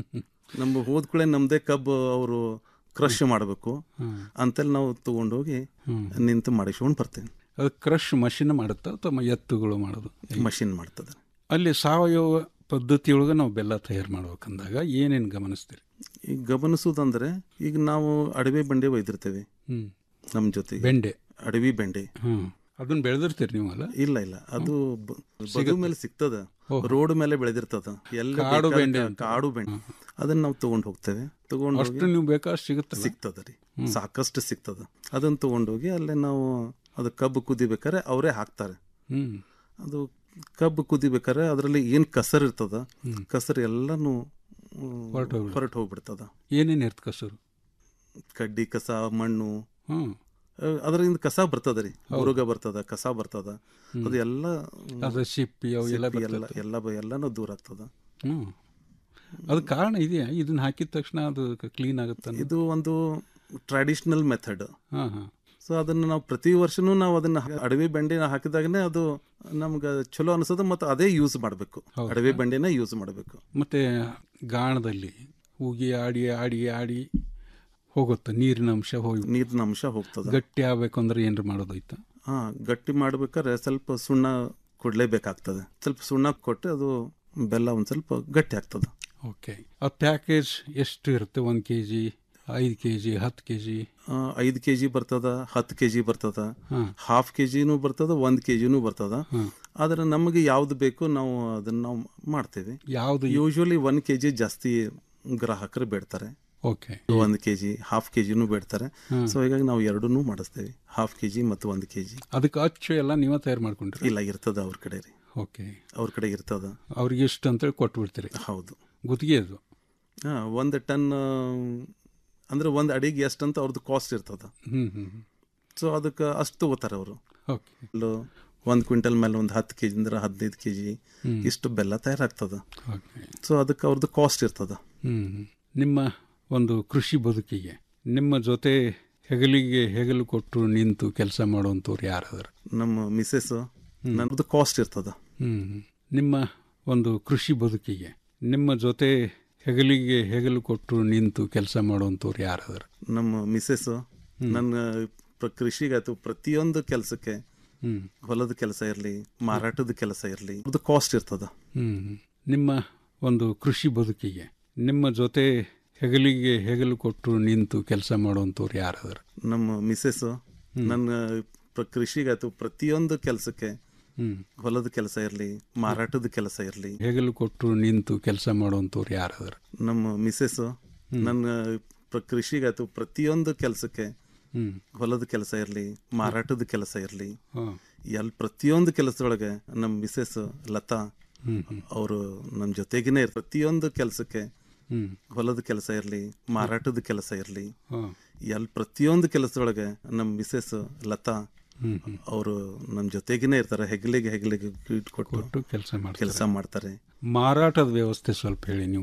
ನಮ್ಮ ಹೋದ್ಕೂಳೆ ನಮ್ದೇ ಕಬ್ಬು ಅವರು ಕ್ರಶ್ ಮಾಡಬೇಕು ಅಂತೆಲ್ಲ ನಾವು ತಗೊಂಡೋಗಿ ನಿಂತು ಮಾಡಿಸ್ಕೊಂಡು ಬರ್ತೇವೆ ಅದು ಕ್ರಶ್ ಮಷಿನ್ ಮಾಡುತ್ತಾ ಅಥವಾ ಎತ್ತುಗಳು ಮಾಡೋದು ಮಷಿನ್ ಮಾಡ್ತದೆ ಅಲ್ಲಿ ಸಾವಯವ ಪದ್ಧತಿಯೊಳಗೆ ನಾವು ಬೆಲ್ಲ ತಯಾರು ಮಾಡ್ಬೇಕಂದಾಗ ಏನೇನು ಗಮನಿಸ್ತೀರಿ ಈಗ ಗಮನಿಸೋದಂದ್ರೆ ಈಗ ನಾವು ಅಡವಿ ಬೆಂಡೆ ಒಯ್ದಿರ್ತೇವೆ ಹ್ಮ್ ನಮ್ಮ ಜೊತೆಗೆ ಬೆಂಡೆ ಅಡವಿ ಬೆಂಡೆ ಹ್ಮ್ ಅದನ್ನ ಬೆಳೆದಿರ್ತೀರಿ ನೀವು ಅಲ್ಲ ಇಲ್ಲ ಇಲ್ಲ ಅದು ಬ- ಬದು ಸಿಗುತ್ತೆ. ಮೇಲೆ ಸಿಗ್ತದ ಓಹೋ. ರೋಡ್ ಮೇಲೆ ಬೆಳೆದಿರ್ತದ ಎಲ್ಲ ಕಾಡು ಬೇಕಾದ ಬೆಂಡೆ ಕಾ- ಅಂತ. ಕಾಡು ಬೆಂಡೆ ಅದನ್ನ ನಾವು ತಗೊಂಡ್ ಹೋಗ್ತೇವೆ ತಗೊಂಡು ಅಷ್ಟು ನೀವು ಬೇಕಾಷ್ಟು ಸಿಗುತ್ತಲ್ಲ? ಸಿಗ್ತದ ರೀ ಸಾಕಷ್ಟು ಸಿಗ್ತದ ಅದನ್ನ ತಗೊಂಡೋಗಿ ಅಲ್ಲೇ ನಾವು ಅದು ಕಬ್ಬು ಕುದಿಬೇಕಾದ್ರೆ ಅವರೇ ಹಾಕ್ತಾರೆ ಹ್ಮ್ ಅದು ಕಬ್ಬು ಕುದಿಬೇಕಾದ್ರೆ ಅದರಲ್ಲಿ ಏನ್ ಕಸರ್ ಇರ್ತದ ಕಸರ್ ಎಲ್ಲಾನು ಹೊರ್ಟೋಗ್ಬಿಡುತ್ತೆ. ಹೊರಟು ಹೋಗ್ಬಿಡ್ತದ ಏನೇನು ಇರ್ತ ಕಸರು ಕಡ್ಡಿ ಕಸ ಮಣ್ಣು ಹ್ಮ್ ಅಹ್, ಅದರಿಂದ ಕಸ ಬರ್ತದ ರೀ ಮುರುಗ ಬರ್ತದ ಕಸ ಬರ್ತದ ಅದು ಎಲ್ಲ ಅದು ಸಿಪ್ಪಿ ಅವು ಎಲ್ಲ ಸಿಪ್ಪಿ ಎಲ್ಲ ಬರ್ತೈತೆ. ಎಲ್ಲ ಬ- ಎಲ್ಲಾನು ದೂರ ಆಗ್ತದ ಹ್ಮ್ ಅದು ಕಾರಣ ಇದೆಯಾ ಇದನ್ನ ಹಾಕಿದ ತಕ್ಷಣ ಅದು ಕ್ಲೀನ್ ಆಗುತ್ತೆ ಇದು ಒಂದು ಟ್ರೆಡಿಷನಲ್ ಮೆಥಡ್ ಹಾ ಹಾ ಸೊ ಅದನ್ನ ನಾವು ಪ್ರತಿ ವರ್ಷನೂ ನಾವು ಅದನ್ನ ಹಾ- ಅಡವಿ ಬೆಂಡೆನ ಹಾಕಿದಾಗನೇ ಅದು ನಮ್ಗೆ ಚಲೋ ಅನಿಸೋದು ಮತ್ತು ಅದೇ ಯೂಸ್ ಮಾಡಬೇಕು ಅಡವಿ ಬೆಂಡೆನ ಯೂಸ್ ಮಾಡಬೇಕು ಮತ್ತೆ ಗಾಣದಲ್ಲಿ ಉಗಿ ಆಡಿ ಆಡಿ ಆಡಿ ಹೋಗುತ್ತೆ ನೀರಿನ ಅಂಶ ಹೋಗಿ ನೀರಿನ ಅಂಶ ಹೋಗ್ತದ ಗಟ್ಟಿ ಆಗ್ಬೇಕು ಅಂದ್ರೆ ಏನ್ರ ಮಾಡೋದೈತ ಹಾ ಗಟ್ಟಿ ಮಾಡ್ಬೇಕಾದ್ರೆ ಸ್ವಲ್ಪ ಸುಣ್ಣ ಕೊಡ್ಲೇಬೇಕಾಗ್ತದೆ ಸ್ವಲ್ಪ ಸುಣ್ಣ ಕೊಟ್ಟು ಅದು ಬೆಲ್ಲ ಒಂದ್ ಸ್ವಲ್ಪ ಗಟ್ಟಿ ಆಗ್ತದ ಓಕೆ ಆ ಪ್ಯಾಕೇಜ್ ಎಷ್ಟು ಇರುತ್ತೆ ಒಂದು ಕೆ ಜಿ ಐದು ಕೆ ಜಿ ಹತ್ತು ಕೆ ಜಿ ಐದು ಕೆ ಜಿ ಬರ್ತದ ಹತ್ತು ಕೆ ಜಿ ಬರ್ತದ ಹಾಫ್ ಕೆ ಜಿನೂ ಬರ್ತದ ಒಂದು ಕೆ ಜಿನೂ ಬರ್ತದ ಆದ್ರೆ ನಮಗೆ ಯಾವ್ದು ಬೇಕು ನಾವು ಅದನ್ನ ನಾವು ಮಾಡ್ತೇವೆ ಯಾವ್ದು ಯೂಶುವಲಿ ಒನ್ ಕೆ ಜಿ ಜಾಸ್ತಿ ಗ್ರಾಹಕರು ಬೇಡ್ತಾರೆ ಓಕೆ ಒಂದು ಕೆ ಜಿ ಹಾಫ್ ಕೆ ಜಿನೂ ಬೇಡ್ತಾರೆ ಹ್ಮ್. ಸೊ ಹೀಗಾಗಿ ನಾವು ಎರಡನ್ನೂ ಮಾಡಿಸ್ತೇವೆ ಹಾಫ್ ಕೆ ಜಿ ಮತ್ತು ಒಂದು ಕೆ ಜಿ ಅದಕ್ಕೆ ಅಚ್ಚು ಎಲ್ಲ ನೀವೇ ತಯಾರು ಮಾಡ್ಕೊಂಡ್ರಿ ಇಲ್ಲ ಇರ್ತದ ಅವ್ರ ಕಡೆ ರೀ ಓಕೆ ಅವ್ರ ಕಡೆ ಇರ್ತದ ಅವ್ರಿಗೆ ಇಷ್ಟು ಅಂತೇಳಿ ಕೊಟ್ಬಿಡ್ತೀರಿ ಹೌದು ಗುತ್ತಿಗೆ ಅದು ಹಾ ಒಂದು ಟನ್ ಆ, ಅಂದ್ರೆ ಒಂದು ಅಡಿಗೆ ಎಷ್ಟಂತ ಅವ್ರದ್ದು ಕಾಸ್ಟ್ ಇರ್ತದ ಹ್ಮ್ ಹ್ಮ್ ಸೊ ಅದಕ್ಕೆ ಅಷ್ಟು ತಗೋತಾರೆ ಅವರು ಓಕೆ ಒಂದು ಕ್ವಿಂಟಲ್ ಮೇಲೆ ಒಂದು ಹತ್ತು ಕೆ ಜಿ ಅಂದ್ರೆ ಹದಿನೈದು ಕೆ ಜಿ ಹ್ಮ್. ಇಷ್ಟು ಬೆಲ್ಲ ತಯಾರಾಗ್ತದ ಓಕೆ ಸೊ ಅದಕ್ಕೆ ಅವ್ರದ್ದು ಕಾಸ್ಟ್ ಇರ್ತದ ಹ್ಮ್ ನಿಮ್ಮ ಒಂದು ಕೃಷಿ ಬದುಕಿಗೆ ನಿಮ್ಮ ಜೊತೆ ಹೆಗಲಿಗೆ ಹೆಗಲು ಕೊಟ್ಟು ನಿಂತು ಕೆಲಸ ಮಾಡುವಂಥವ್ರು ಯಾರದಾರ ನಮ್ಮ ಮಿಸ್ಸಸ್ ನನ್ನದು ಕಾಸ್ಟ್ ಇರ್ತದ ಹ್ಮ್ ನಿಮ್ಮ ಒಂದು ಕೃಷಿ ಬದುಕಿಗೆ ನಿಮ್ಮ ಜೊತೆ ಹೆಗಲಿಗೆ ಹೆಗಲು ಕೊಟ್ಟು ನಿಂತು ಕೆಲಸ ಮಾಡುವಂಥವ್ರು ಯಾರದಾರ ನಮ್ಮ ಮಿಸ್ಸಸ್ ನನ್ನ ಪ್ರ- ಕೃಷಿಗಾಯ್ತು ಪ್ರತಿಯೊಂದು ಕೆಲಸಕ್ಕೆ ಹ್ಮ್. ಹೊಲದ ಕೆಲಸ ಇರಲಿ ಮಾರಾಟದ ಕೆಲಸ ಇರಲಿ ಅದು ಕಾಸ್ಟ್ ಇರ್ತದ ಹ್ಮ್ ನಿಮ್ಮ ಒಂದು ಕೃಷಿ ಬದುಕಿಗೆ ನಿಮ್ಮ ಜೊತೆ ಹೆಗಲಿಗೆ ಹೆಗಲು ಕೊಟ್ಟು ನಿಂತು ಕೆಲಸ ಮಾಡುವಂಥವ್ರು ಯಾರದಾರ ನಮ್ಮ ಮಿಸ್ಸಸ್ ನನ್ನ ಪ್ರ- ಕೃಷಿಗಾಯ್ತು ಪ್ರತಿಯೊಂದು ಕೆಲಸಕ್ಕೆ ಹ್ಮ್. ಹೊಲದ ಕೆಲಸ ಇರಲಿ ಮಾರಾಟದ ಕೆಲಸ ಇರಲಿ ಹೆಗಲು ಕೊಟ್ಟು ನಿಂತು ಕೆಲಸ ಮಾಡುವಂಥವ್ರು ಯಾರದಾರ ನಮ್ಮ ಮಿಸ್ಸಸ್ ನನ್ನ ಪ್ರ- ಕೃಷಿಗಾಯ್ತು ಪ್ರತಿಯೊಂದು ಕೆಲಸಕ್ಕೆ ಹ್ಮ್. ಹೊಲದ ಕೆಲಸ ಇರಲಿ ಮಾರಾಟದ ಕೆಲಸ ಇರಲಿ ಹಾ. ಎಲ್ ಪ್ರತಿಯೊಂದು ಕೆಲಸದೊಳಗೆ ನಮ್ಮ ಮಿಸ್ಸಸ್ ಲತಾ ಹ್ಮ್, ಹ್ಮ್. ಅವರು ನಮ್ಮ ಜೊತೆಗೇನೆ ಇರ್- ಪ್ರತಿಯೊಂದು ಕೆಲಸಕ್ಕೆ ಹ್ಮ್. ಹೊಲದ ಕೆಲಸ ಇರಲಿ ಮಾರಾಟದ ಕೆಲಸ ಇರಲಿ ಹಾ. ಎಲ್ ಪ್ರತಿಯೊಂದು ಕೆಲಸದೊಳಗೆ ನಮ್ಮ ಮಿಸ್ಸಸ್ ಲತಾ ಹ್ಮ್, ಹ್ಮ್. ಅವರು ನಮ್ಮ ಜೊತೆಗೇನೆ ಇರ್ತಾರೆ ಹೆಗಲಿಗೆ ಹೆಗಲಿಗೆ ಇಟ್ಕೊಟ್ಟು ಕೊಟ್ಟು ಕೆಲಸ ಮಾಡ್ತಾರೆ ಕೆಲಸ ಮಾಡ್ತಾರೆ ಮಾರಾಟದ ವ್ಯವಸ್ಥೆ ಸ್ವಲ್ಪ ಹೇಳಿ ನೀವು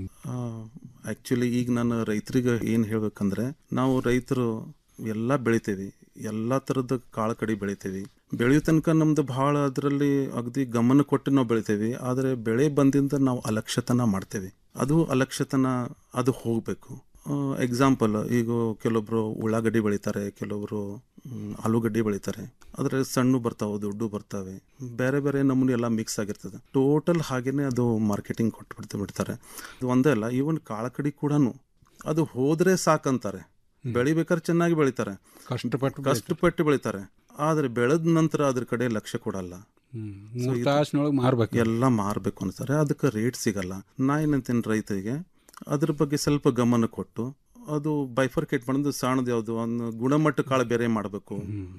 ಆಕ್ಚುಲಿ ಈಗ ನಾನು ರೈತರಿಗೆ ಏನು ಹೇಳ್ಬೇಕಂದ್ರೆ ನಾವು ರೈತರು ಎಲ್ಲ ಬೆಳಿತೇವಿ ಎಲ್ಲ ಥರದ ಕಾಳು ಕಡಿ ಬೆಳಿತೇವಿ ಬೆಳೆಯೋ ತನಕ ನಮ್ದು ಭಾಳ ಅದರಲ್ಲಿ ಅಗದಿ ಗಮನ ಕೊಟ್ಟು ನಾವು ಬೆಳಿತೇವಿ ಆದರೆ ಬೆಳೆ ಬಂದಿಂದ ನಾವು ಅಲಕ್ಷ್ಯತನ ಮಾಡ್ತೇವೆ ಅದು ಅಲಕ್ಷ್ಯತನ ಅದು ಹೋಗಬೇಕು ಎಕ್ಸಾಂಪಲ್ ಈಗ ಕೆಲವೊಬ್ರು ಉಳ್ಳಾಗಡ್ಡಿ ಬೆಳಿತಾರೆ ಕೆಲವೊಬ್ರು ಮ್, ಆಲೂಗಡ್ಡೆ ಬೆಳಿತಾರೆ ಆದರೆ ಸಣ್ಣ ಬರ್ತಾವೆ ದೊಡ್ಡ ಬರ್ತಾವೆ ಬೇರೆ ಬೇರೆ ನಮೂನೆ ಎಲ್ಲ ಮಿಕ್ಸ್ ಆಗಿರ್ತದೆ ಟೋಟಲ್ ಹಾಗೇನೆ ಅದು ಮಾರ್ಕೆಟಿಂಗ್ ಕೊಟ್ಟು ಬಿಡ್ತಾ ಬಿಡ್ತಾರೆ ಅದು ಒಂದೇ ಅಲ್ಲ ಈವನ್ ಕಾಳಕಡಿ ಕೂಡ ಅದು ಹೋದ್ರೆ ಸಾಕಂತಾರೆ ಬೆಳಿಬೇಕಾದ್ರೆ ಚೆನ್ನಾಗಿ ಬೆಳಿತಾರೆ ಕಷ್ಟಪಟ್ಟು ಕಷ್ಟಪಟ್ಟು ಬೆಳಿತಾರೆ ಆದರೆ ಬೆಳೆದ ನಂತರ ಅದ್ರ ಕಡೆ ಲಕ್ಷ್ಯ ಕೊಡಲ್ಲ ಹ್ಮ್. So ಮೂರ್ ಇದು- ತಾಸಿನೊಳಗೆ ಮಾರ್ಬೇಕು ಎಲ್ಲ ಮಾರ್ಬೇಕು ಅಂತಾರೆ ಅದಕ್ಕೆ ರೇಟ್ ಸಿಗಲ್ಲ ನಾ ಏನಂತೀನಿ ರೈತರಿಗೆ ಅದ್ರ ಬಗ್ಗೆ ಸ್ವಲ್ಪ ಗಮನ ಕೊಟ್ಟು ಅದು ಬೈಫರ್ಕೇಟ್ ಮಾಡೋದು ಸಣ್ಣದು ಯಾವುದು ಒಂದು ಗುಣಮಟ್ಟ ಕಾಳು ಬೇರೆ ಮಾಡಬೇಕು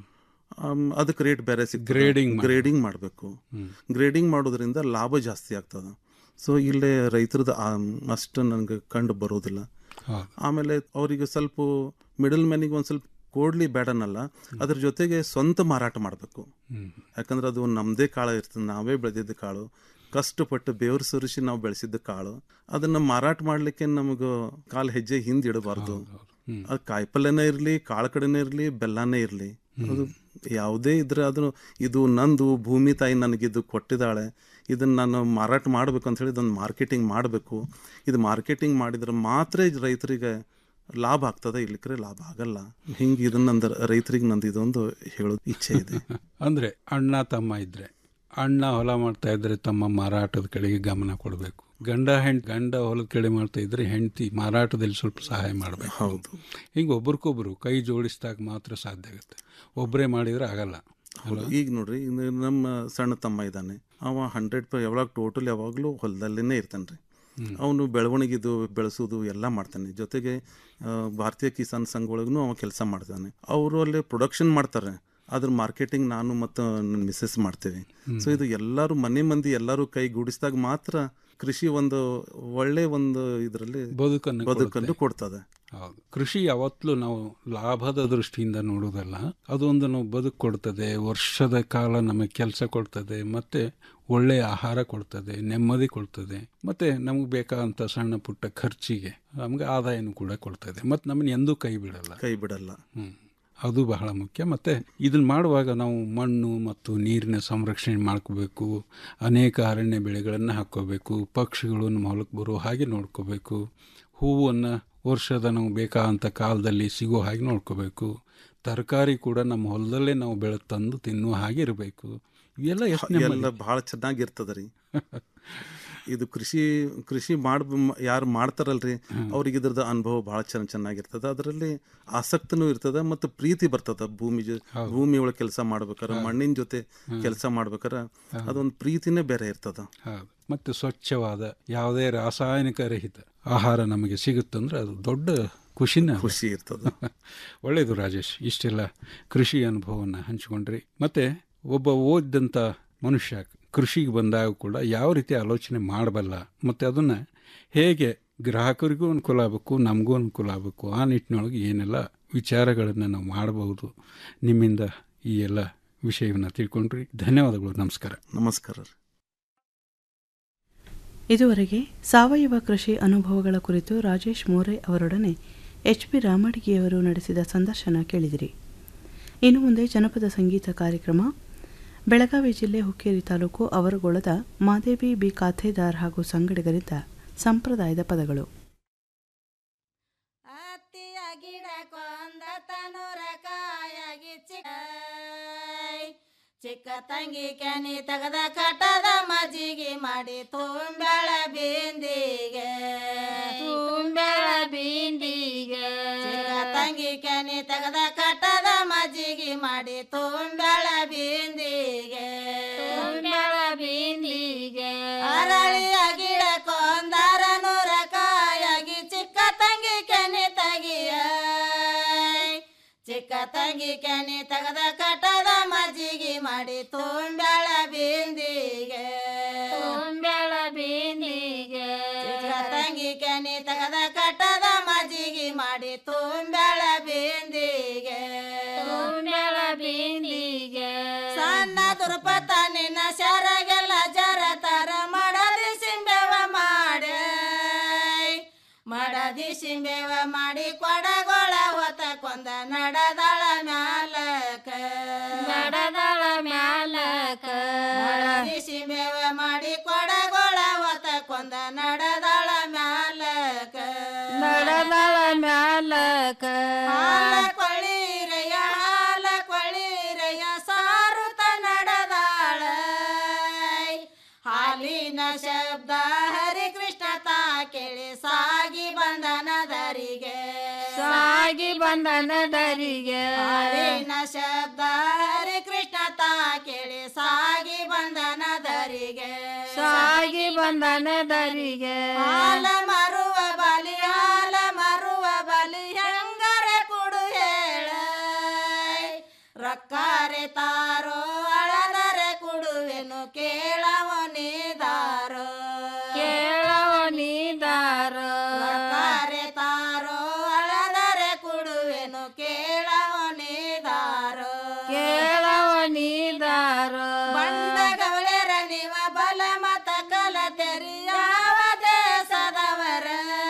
ಅದಕ್ಕೆ ರೇಟ್ ಬೇರೆ ಸಿಗ್ತದೆ Grading ಮಾಡ್ಬೇಕು. ಗ್ರೇಡಿಂಗ್ ಮಾಡಬೇಕು ಗ್ರೇಡಿಂಗ್ ಮಾಡೋದ್ರಿಂದ ಲಾಭ ಜಾಸ್ತಿ ಆಗ್ತದೆ ಸೊ ಇಲ್ಲೇ ರೈತರದ್ದು ಅಷ್ಟು ನನಗೆ ಕಂಡು ಬರೋದಿಲ್ಲ ಹೌದು. ಆಮೇಲೆ ಅವರಿಗೆ ಸ್ವಲ್ಪ ಮಿಡಲ್ ಮ್ಯಾನಿಗೆ ಒಂದು ಸ್ವಲ್ಪ ಕೊಡ್ಲಿ ಬೇಡನಲ್ಲ ಅದ್ರ ಜೊತೆಗೆ ಸ್ವಂತ ಮಾರಾಟ ಮಾಡಬೇಕು ಹ್ಮ್. ಯಾಕಂದ್ರೆ ಅದು ನಮ್ಮದೇ ಕಾಳು ಇರ್ತದೆ ನಾವೇ ಬೆಳೆದಿದ್ದ ಕಾಳು ಕಷ್ಟಪಟ್ಟು ಬೇವ್ರು ಸುರಿಸಿ ನಾವು ಬೆಳೆಸಿದ್ದ ಕಾಳು ಅದನ್ನ ಮಾರಾಟ ಮಾಡ್ಲಿಕ್ಕೆ ನಮಗೆ ಕಾಲು ಹೆಜ್ಜೆ ಹಿಂದಿಡಬಾರ್ದು ಅದು ಕಾಯಿಪಲ್ಯನೇ ಇರಲಿ ಕಾಳು ಕಡೆನೇ ಇರಲಿ ಬೆಲ್ಲನೇ ಇರಲಿ ಅದು ಯಾವುದೇ ಇದ್ರೆ ಅದನ್ನು ಇದು ನಂದು ಭೂಮಿ ತಾಯಿ ನನಗಿದು ಕೊಟ್ಟಿದ್ದಾಳೆ ಇದನ್ನು ನಾನು ಮಾರಾಟ ಮಾಡಬೇಕು ಅಂತ ಹೇಳಿ ಇದನ್ನು ಮಾರ್ಕೆಟಿಂಗ್ ಮಾಡಬೇಕು ಇದು ಮಾರ್ಕೆಟಿಂಗ್ ಮಾಡಿದ್ರೆ ಮಾತ್ರ ಇದು ರೈತರಿಗೆ ಲಾಭ ಆಗ್ತದೆ ಇಲ್ಲಿಕ್ರೆ ಲಾಭ ಆಗಲ್ಲ ಹಿಂಗೆ ಇದನ್ನ ನಂದು ರೈತರಿಗೆ ನಂದು ಇದೊಂದು ಹೇಳೋದು ಇಚ್ಛೆ ಇದೆ ಅಂದ್ರೆ ಅಣ್ಣ ತಮ್ಮ ಇದ್ರೆ ಅಣ್ಣ ಹೊಲ ಮಾಡ್ತಾ ಇದ್ರೆ ತಮ್ಮ ಮಾರಾಟದ ಕಡೆಗೆ ಗಮನ ಕೊಡಬೇಕು ಗಂಡ ಹೆಂಡ್ ಗಂಡ ಹೊಲದ ಕಡೆ ಮಾಡ್ತಾ ಇದ್ರೆ ಹೆಂಡತಿ ಮಾರಾಟದಲ್ಲಿ ಸ್ವಲ್ಪ ಸಹಾಯ ಮಾಡಬೇಕು ಹೌದು ಹಿಂಗೆ ಒಬ್ರಿಗೊಬ್ರು ಕೈ ಜೋಡಿಸಿದಾಗ ಮಾತ್ರ ಸಾಧ್ಯ ಆಗುತ್ತೆ ಒಬ್ಬರೇ ಮಾಡಿದ್ರೆ ಆಗಲ್ಲ ಹೌದು ಈಗ ನೋಡ್ರಿ ಇನ್ನು ನಮ್ಮ ಸಣ್ಣ ತಮ್ಮ ಇದ್ದಾನೆ ಅವ ಹಂಡ್ರೆಡ್ ಪ ಯಾವಾಗ ಟೋಟಲ್ ಯಾವಾಗಲೂ ಹೊಲದಲ್ಲೇ ಇರ್ತಾನೆ ರೀ ಅವನು ಬೆಳವಣಿಗೆದು ಬೆಳೆಸೋದು ಎಲ್ಲ ಮಾಡ್ತಾನೆ ಜೊತೆಗೆ ಆ, ಭಾರತೀಯ ಕಿಸಾನ್ ಸಂಘ ಒಳಗೂ ಅವ ಕೆಲಸ ಮಾಡ್ತಾನೆ ಅವರು ಅಲ್ಲಿ ಪ್ರೊಡಕ್ಷನ್ ಮಾಡ್ತಾರೆ ಅದ್ರ ಮಾರ್ಕೆಟಿಂಗ್ ನಾನು ಮತ್ತು ನನ್ನ ಮಿಸ್ಸಸ್ ಮಾಡ್ತೇವೆ ಹ್ಮ್. ಸೊ ಇದು ಎಲ್ಲರೂ ಮನೆ ಮಂದಿ ಎಲ್ಲರೂ ಕೈಗೂಡಿಸಿದಾಗ ಮಾತ್ರ ಕೃಷಿ ಒಂದು ಒಳ್ಳೆ ಒಂದು ಇದರಲ್ಲಿ ಬದುಕನ್ನು ಬದುಕನ್ನು ಕೊಡ್ತದೆ ಹೌದು ಕೃಷಿ ಯಾವತ್ತಲೂ ನಾವು ಲಾಭದ ದೃಷ್ಟಿಯಿಂದ ನೋಡೋದಲ್ಲ ಅದೊಂದು ನಾವು ಬದುಕು ಕೊಡ್ತದೆ ವರ್ಷದ ಕಾಲ ನಮಗೆ ಕೆಲಸ ಕೊಡ್ತದೆ ಮತ್ತೆ ಒಳ್ಳೆಯ ಆಹಾರ ಕೊಡ್ತದೆ ನೆಮ್ಮದಿ ಕೊಡ್ತದೆ ಮತ್ತೆ ನಮಗೆ ಬೇಕಾದಂಥ ಸಣ್ಣ ಪುಟ್ಟ ಖರ್ಚಿಗೆ ನಮಗೆ ಆದಾಯನೂ ಕೂಡ ಕೊಡ್ತದೆ ಮತ್ತು ನಮ್ಮನ್ನ ಎಂದೂ ಕೈ ಬಿಡಲ್ಲ ಕೈ ಬಿಡಲ್ಲ ಹ್ಮ್ ಅದು ಬಹಳ ಮುಖ್ಯ ಮತ್ತು ಇದನ್ನು ಮಾಡುವಾಗ ನಾವು ಮಣ್ಣು ಮತ್ತು ನೀರಿನ ಸಂರಕ್ಷಣೆ ಮಾಡ್ಕೋಬೇಕು ಅನೇಕ ಅರಣ್ಯ ಬೆಳೆಗಳನ್ನು ಹಾಕ್ಕೋಬೇಕು ಪಕ್ಷಿಗಳು ನಮ್ಮ ಹೊಲಕ್ಕೆ ಬರೋ ಹಾಗೆ ನೋಡ್ಕೋಬೇಕು ಹೂವನ್ನು ವರ್ಷದ ನಾವು ಬೇಕಾದಂಥ ಕಾಲದಲ್ಲಿ ಸಿಗೋ ಹಾಗೆ ನೋಡ್ಕೋಬೇಕು ತರಕಾರಿ ಕೂಡ ನಮ್ಮ ಹೊಲದಲ್ಲೇ ನಾವು ಬೆಳೆ ತಂದು ತಿನ್ನುವ ಹಾಗೆ ಇರಬೇಕು ಇವೆಲ್ಲ ಎಷ್ಟು ಎಲ್ಲ ಭಾಳ ಚೆನ್ನಾಗಿರ್ತದ ರೀ ಇದು ಕೃಷಿ ಕೃಷಿ ಮಾಡ್ ಯಾರು ಮಾಡ್ತಾರಲ್ರಿ ಅವ್ರಿಗೆ ಇದ್ರದ್ದು ಅನುಭವ ಭಾಳ ಚೆನ್ನ ಚೆನ್ನಾಗಿರ್ತದ ಅದರಲ್ಲಿ ಆಸಕ್ತಿನೂ ಇರ್ತದ ಮತ್ತು ಪ್ರೀತಿ ಬರ್ತದ ಭೂಮಿ ಜೊ ಭೂಮಿ ಒಳಗೆ ಕೆಲಸ ಮಾಡ್ಬೇಕಾರೆ ಮಣ್ಣಿನ ಜೊತೆ ಕೆಲಸ ಮಾಡ್ಬೇಕಾರೆ ಅದೊಂದು ಪ್ರೀತಿನೇ ಬೇರೆ ಇರ್ತದ ಹೌದು ಮತ್ತು ಸ್ವಚ್ಛವಾದ ಯಾವುದೇ ರಾಸಾಯನಿಕ ರಹಿತ ಆಹಾರ ನಮಗೆ ಸಿಗುತ್ತಂದ್ರೆ ಅದು ದೊಡ್ಡ ಖುಷಿನ ಖುಷಿ ಇರ್ತದೆ ಒಳ್ಳೆಯದು ರಾಜೇಶ್ ಇಷ್ಟೆಲ್ಲ ಕೃಷಿ ಅನುಭವವನ್ನು ಹಂಚಿಕೊಂಡ್ರಿ ಮತ್ತೆ ಒಬ್ಬ ಓದಿದಂಥ ಮನುಷ್ಯ ಕೃಷಿಗೆ ಬಂದಾಗ ಕೂಡ ಯಾವ ರೀತಿ ಆಲೋಚನೆ ಮಾಡಬಲ್ಲ ಮತ್ತು ಅದನ್ನು ಹೇಗೆ ಗ್ರಾಹಕರಿಗೂ ಅನುಕೂಲ ಆಗಬೇಕು ನಮಗೂ ಅನುಕೂಲ ಆಗಬೇಕು ಆ ನಿಟ್ಟಿನೊಳಗೆ ಏನೆಲ್ಲ ವಿಚಾರಗಳನ್ನು ನಾವು ಮಾಡಬಹುದು ನಿಮ್ಮಿಂದ ಈ ಎಲ್ಲ ವಿಷಯವನ್ನು ತಿಳ್ಕೊಂಡ್ರಿ ಧನ್ಯವಾದಗಳು ನಮಸ್ಕಾರ ನಮಸ್ಕಾರ ಇದುವರೆಗೆ ಸಾವಯವ ಕೃಷಿ ಅನುಭವಗಳ ಕುರಿತು ರಾಜೇಶ್ ಮೋರೆ ಅವರೊಡನೆ ಎಚ್ ಪಿ ರಾಮಡಿಗೆಯವರು ನಡೆಸಿದ ಸಂದರ್ಶನ ಕೇಳಿದಿರಿ ಇನ್ನು ಮುಂದೆ ಜನಪದ ಸಂಗೀತ ಕಾರ್ಯಕ್ರಮ ಬೆಳಗಾವಿ ಜಿಲ್ಲೆ ಹುಕ್ಕೇರಿ ತಾಲೂಕು ಅವರಗೊಳದ ಮಾದೇವಿ ಬಿ ಖಾತೆದಾರ್ ಹಾಗೂ ಸಂಗಡಿಗರಿಂದ ಸಂಪ್ರದಾಯದ ಪದಗಳು ಚಿಕ್ಕ ತಂಗಿ ಕ್ಯಾನಿ ತೆಗದ ಕಟ್ಟದ ಮಜ್ಜಿಗೆ ಮಾಡಿ ತುಂಬ್ಯಾಳ ಬಿಂದಿಗೆ ತುಂಬ್ಯಾಳ ಬಿಂದಿಗೆ ಚಿಕ್ಕ ತಂಗಿ ಕ್ಯಾನಿ ತೆಗದ ಕಟ್ಟದ ಮಜ್ಜಿಗೆ ಮಾಡಿ ತುಂಬ್ಯಾಳ ಬಿಂದಿಗೆ ತುಂಬ್ಯಾಳ ಬಿಂದಿಗೆ ಅರಳಿಯ ಗಿಡ ಕೊಂದಾರ ನೂರ ಕಾಯಾಗಿ ಚಿಕ್ಕ ತಂಗಿ ಕ್ಯಾನಿ ತಗಿಯ ಚಿಕ್ಕ ತಂಗಿ ಕ್ಯಾನಿ ತೆಗದ ಕಟ್ಟದ ಮಜ್ಜಿಗೆ ಮಾಡಿ ತುಂಬ್ಯಾಳ ಬಿಂದಿಗೆ ತುಂಬ್ಯಾಳ ಬಿಂದಿಗೆ ಚಿಕ್ಕ ತಂಗಿ ಕ್ಯಾನಿ ತೆಗದ ಕಟ್ಟದ ಮಜ್ಜಿಗೆ ಮಾಡಿ ತುಂಬ್ಯಾಳ ಬಿಂದಿಗೆ ತುಂಬ್ಯಾಳ ಬಿಂದಿಗೆ ಸಣ್ಣ ದುರ್ಪತ ನಿನ್ನ ಶರಗೆಲ್ಲ ಜರ ತರ ಮಾಡದಿ ಸಿಂಬೆವ ಮಾಡೆ ಮಾಡದಿ ಸಿಂಬೆವ ಮಾಡಿ ಕೊಡಗೊಳ ಹೊತ್ತ ಕೊಂದ ನಡದಳ ಮ್ಯಾಲಕ ನಡದಳ ಮ್ಯಾಲಕ ಮಾಡದಿ ಸಿಂಬೆವ ಮಾಡಿ ಕೊಡಗೊಳ ಹೊತ್ತ ಕೊಂದ ನಡದಳ ಮ್ಯಾಲಕ ನಡದಳ ಮ್ಯಾಲಕ ಹಾಲ ಕೊಳ್ಳಿರೆಯ ಹಾಲ ಕೊಳ್ಳಿರೆಯ ಸಾರುತ ನಡದಾಳ ಹಾಲಿನ ಶಬ್ದ ಹರಿ ಕೃಷ್ಣ ತಾ ಕೇಳಿ ಸಾಗಿ ಬಂದನ ದರಿಗೆ ಸಾಗಿ ಬಂದನ ದರಿಗೆ ಹಾಲಿನ ಶಬ್ದ ಹರಿ ಕೃಷ್ಣ ತಾ ಕೇಳಿ ಸಾಗಿ ಬಂದನ ದರಿಗೆ ಸಾಗಿ ಬಂದನ ದರಿಗೆ ಹಾಲ ಮರುವ ಬಲಿ ಹಾಲ ಮರುವ ಬಲಿ ಹೆಂಗರೆ ಕುಡು ಹೇಳ ರೊಕ್ಕಾರೆ ತಾರೋ ಅಳದರೆ ಕುಡುವೆನು ಕೇಳವ ನೀದಾರೋ ಕೇಳವ ನೀದಾರೋ ರೊಕ್ಕಾರೆ ತಾರೋ ಅಳದರೆ ಕುಡುವೆನು ಕೇಳವ ನೀದಾರೋ ಕೇಳವ ನೀದಾರೋ ಬಂಡಗವಳೆರ ನೀವ ಬಲ ಮತ ಕಲ ತೆರಿಯಾವ ದೇಶದವರ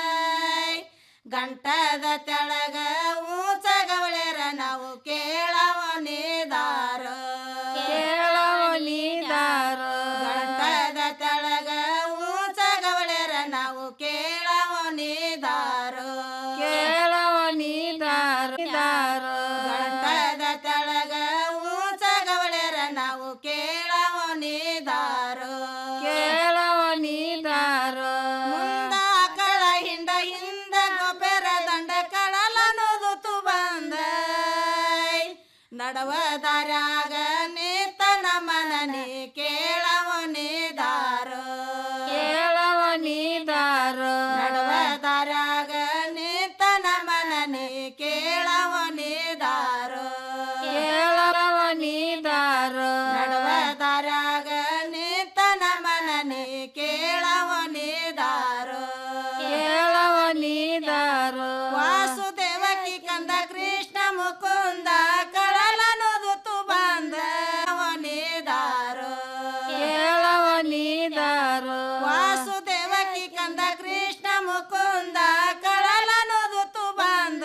ಗಂಟದ ತೆಳಗ ಊಚಗವಳೆರ ನಾವು ಕೇಳವ ನೀದಾರ ಕೇಳವ ನೀದಾರ ಗಂಟದ ತೆಳಗ ಊಚಗವಳೆರ ನಾವು ಕೇಳವ ನೀದಾರ ಕೇಳವ ನೀದಾರ ಗಂಟದ ತೆಳಗ ಊಚಗವಳೆರ ನಡವ ದಾರ್ಯಾಗ ನಿಂತನ ಮನನಿ ಕೇಳವ ನೀದಾರ ಕೇಳವ ನೀದಾರ ನಡವ ದಾರ್ಯಾಗ ನಿಂತನ ಮನನಿ ಕೇಳವ ನೀದಾರ ಕೇಳವ ನೀದಾರ ನಡವ ದಾರ್ಯಾಗ ನಿಂತನ ಮನನಿ ಕೇಳವ ನೀದಾರ ಕೇಳವ ನೀದಾರ ವಾಸುದೇವಕಿ ಕಂದ ಕೃಷ್ಣ ಮುಕುಂದ ಕಳಲನುದುತು ಬಂದ ನೀದಾರ ಕೇಳವ ನೀದಾರ ವಾಸುದೇವಕಿ ಕಂದ ಕೃಷ್ಣ ಮುಕುಂದ ಕಳಲನುದುತು ಬಂದ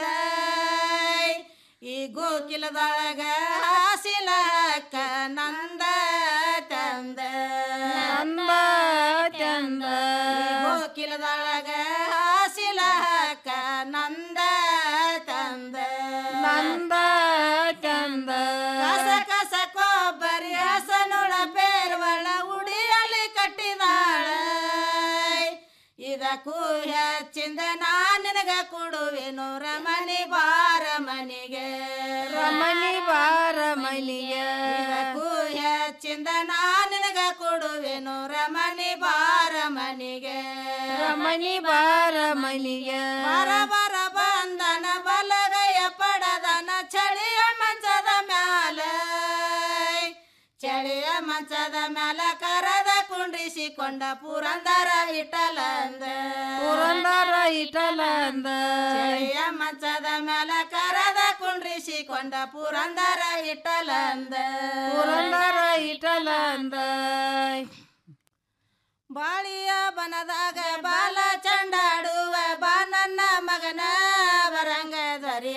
ಈ ಗೋಕಿಲದೊಳಗ ಹಾಸಿಲಕ್ಕ ನಂದ ತಂದ ನಂದ ಚಂದ ಗೋಕಿಲದೊಳಗ ಹಾಸಿಲಕ್ಕ ನಂದ ತಂದ ನಂದ ಚಂದ ಕಸ ಕಸ ಕೊಬ್ಬರಿ ಹಸನುಳ ಬೇರ್ವಳ ಉಡಿಯಲ್ಲಿ ಕಟ್ಟಿದಾಳ ಇದಕ್ಕೂ ಹೆಚ್ಚಿಂದ ನಾ ನಿನಗ ಕೊಡುವೆನು ರಮಣಿ ಬಾರ ಮನಿಗೆ ರಮಣಿ ಬಾರ ಮನಿಗೆ ಇದಕ್ಕೂ ಹೆಚ್ಚಿಂದ ನಾ ನಿನಗ ಕೊಡುವೆನು ರಮಣಿ ಬಾರ ಮನಿಗೆ ರಮಣಿ ಬಾರ ಮನಿಗೆ ಬರ ಬರ ಬಂದನ ಬಲಗೈಯ ಪಡದನ ಚಳಿಯ ಮಂಚದ ಮ್ಯಾಲ ಚಳಿಯ ಮಂಚದ ಮ್ಯಾಲ ಕರದ ಕುಂಡ್ರಿಸಿಕೊಂಡ ಪುರಂದರ ಇಟಲಂದ ಪುರಂದರ ಇಟಲಂದ ಚಳಿಯ ಮಂಚದ ಮ್ಯಾಲ ಕರದ ಕುಂಡ್ರಿಸಿಕೊಂಡ ಪುರಂದರ ಇಟಲಂದ ಪುರಂದರ ಇಟಲಂದ ಬಾಳಿಯ ಬನದಾಗ ಬಾಲ ಚಂಡಾಡುವ ಬಾ ನನ್ನ ಮಗನ ಬರಂಗ ದರಿಯ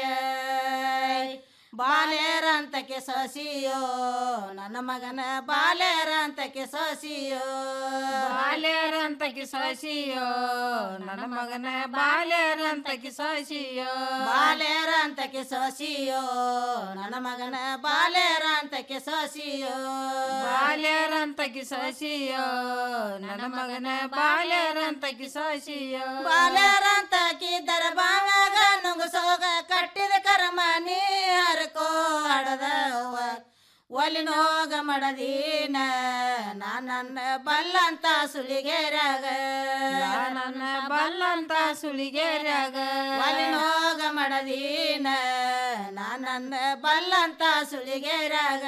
ಬಾಲೇರಂತಕ್ಕೆ ಸೊಸಿಯೋ ನನ್ನ ಮಗನ ಬಾಲೇರಂತಕ್ಕೆ ಸೊಸಿಯೋ ಬಾಲ್ಯರಂತಕಿ ಸೊಸಿಯೋ ನನ್ನ ಮಗನ ಬಾಲ್ಯರಂತಕಿ ಸೊಸಿಯೋ ಬಾಲೇರಂತಕ್ಕೆ ಸೊಸಿಯೋ ನನ್ನ ಮಗನ ಬಾಲೇರಂತಕ್ಕೆ ಸೊಸಿಯೋ ಬಾಲ್ಯರಂತಕಿ ಸೊಸಿಯೋ ನನ್ನ ಮಗನ ಬಾಲ್ಯರಂತಕಿ ಸೊಸಿಯೋ ಬಾಲೇರಂತಕ್ಕಿದ್ದರ ಬಾವ್ಯಾಗ ನುಂಗಸೋಗ ಕಟ್ಟಿದ ಕರ್ಮನಿ ಹರ್ಕೋ ಹಡದವ ಒಲಿನೋಗ ಮಡದೀನ ನನ್ನ ಬಲ್ಲಂತ ಸುಳಿಗೆರಾಗ ನನ್ನ ಬಲ್ಲಂತ ಸುಳಿಗೆರ್ಯಾಗ ಒಲಿನೋಗ ಮಡದೀನ ನನ್ನ ಬಲ್ಲಂತ ಸುಳಿಗೆರಾಗ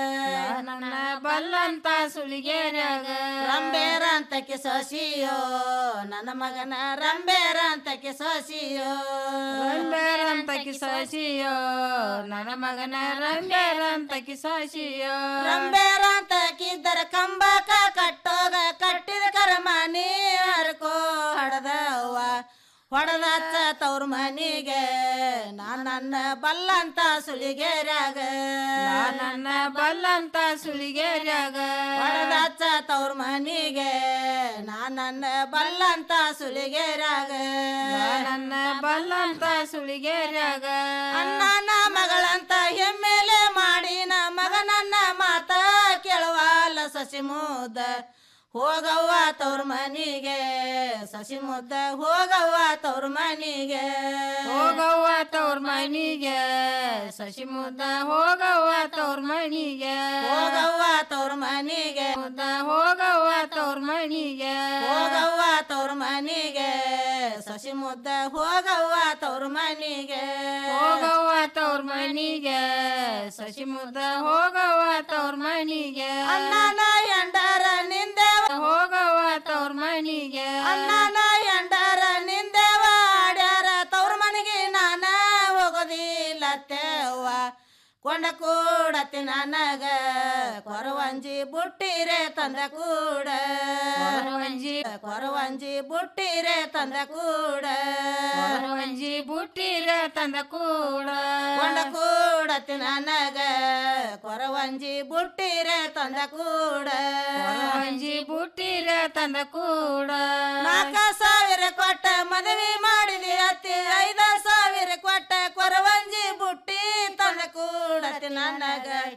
ನನ್ನ ಬಲ್ಲಂತ ಸುಳಿಗೆರ್ಯಾಗ ರಂಬೇರಂತಕ್ಕೆ ಸೊಸಿಯೋ ನನ್ನ ಮಗನ ರಂಬೇರಂತಕ್ಕೆ ಸೊಸಿಯೋ ರಂಬೇರಂತಕಿ ಸೊಸಿಯೋ ನನ್ನ ಮಗನ ರಂಬೇರಂತಕಿ ಸೊಸಿಯೋ ರಂಬೇರಂತಕ್ಕಿದ್ದರ ಕಂಬಕ ಕಟ್ಟೋಗ ಕಟ್ಟಿದ ಕರ್ಮನಿ ಹರ್ಕೋ ಹಡದವ್ವ ಹೊಡೆದಚ್ಚ ತವ್ರ ಮನಿಗೆ ನಾನ್ ನನ್ನ ಬಲ್ಲಂತ ಸುಳಿಗೆರ್ಯಾಗ ನನ್ನ ಬಲ್ಲಂತ ಸುಳಿಗೆರ್ಯಾಗ ಹೊಡೆದಚ್ಚ ತವ್ರ ಮನಿಗೆ ನಾನ್ ನನ್ನ ಬಲ್ಲಂತ ಸುಳಿಗೆರ್ಯಾಗ ನನ್ನ ಬಲ್ಲಂತ ಸುಳಿಗೆರ್ಯಾಗ ಅಣ್ಣನ ಮಗಳಂತ ಹೆಮ್ಮೆಲೆ ಮಾಡಿನ ಮಗನನ್ನ ಮಾತ ಕೇಳುವಲ್ಲ ಸಸಿ ಮುದ್ದ ಹೋಗವ್ವ ತವ್ರ ಮನಿಗೆ ಸಸಿ ಮುದ್ದ ಹೋಗವ್ವ ತವ್ರ ಮನಿಗೆ ಹೋಗವ್ವ ತವ್ರ ಮನಿಗೆ ಸಸಿ ಮುದ್ದ ಹೋಗವ್ವ ತವ್ರ ಮನಿಗೆ ಹೋಗವ್ವ ತವ್ರ ಮನಿಗೆ ಮುದ್ದ ಹೋಗವ್ವ ತವ್ರ ಮನಿಗೆ ಹೋಗವ್ವ ತವ್ರ ಮನಿಗೆ ಸಸಿ ಮುದ್ದ ಹೋಗವ್ವ ತವ್ರ ಮನಿಗೆ ಹೋಗವ್ವ ತವ್ರ ಮನಿಗೆ ಸಸಿ ಮುದ್ದ ಹೋಗವ್ವ ತವ್ರ ಮನಿಗೆ ಅಣ್ಣನ ಎಂಡರ ನಿಂದೇವ ಹೋಗವ್ವ ತವ್ರ ಮನಿಗೆ ಅಣ್ಣನ ಎಂಡರ ನಿಂದೇವ ಆಡ್ಯಾರ ತವ್ರ ಮನೆಗೆ ನಾನ ಹೋಗೋದಿಲ್ಲ ತೇವ್ವ ಕೊಂಡ ಕೂಡತಿ ನನಗ ಕೊರವಂಜಿ ಬುಟ್ಟಿರೆ ತಂದ ಕೂಡ ಕೊರವಂಜಿ ಕೊರವಂಜಿ ಬುಟ್ಟಿರೆ ತಂದ ಕೂಡ ಕೊರವಂಜಿ ಬುಟ್ಟಿರ ತಂದ ಕೂಡ ಕೊಂಡ ಕೂಡತಿ ನನಗ ಕೊರವಂಜಿ ಬುಟ್ಟಿರೆ ತಂದ ಕೂಡ ಕೊರವಂಜಿ ಬುಟ್ಟಿರ ತಂದ ಕೂಡ ನಾಲ್ಕ ಸಾವಿರ ಕೊಟ್ಟ ಮದುವೆ ಮಾಡಿದಿ ಅತ್ತಿ ಐದ ಸಾವಿರ ಕೊಟ್ಟ ಕೊರವಂಜಿ ಬುಟ್ಟಿ ತಂದ ಕೂಡತಿ ನನಗ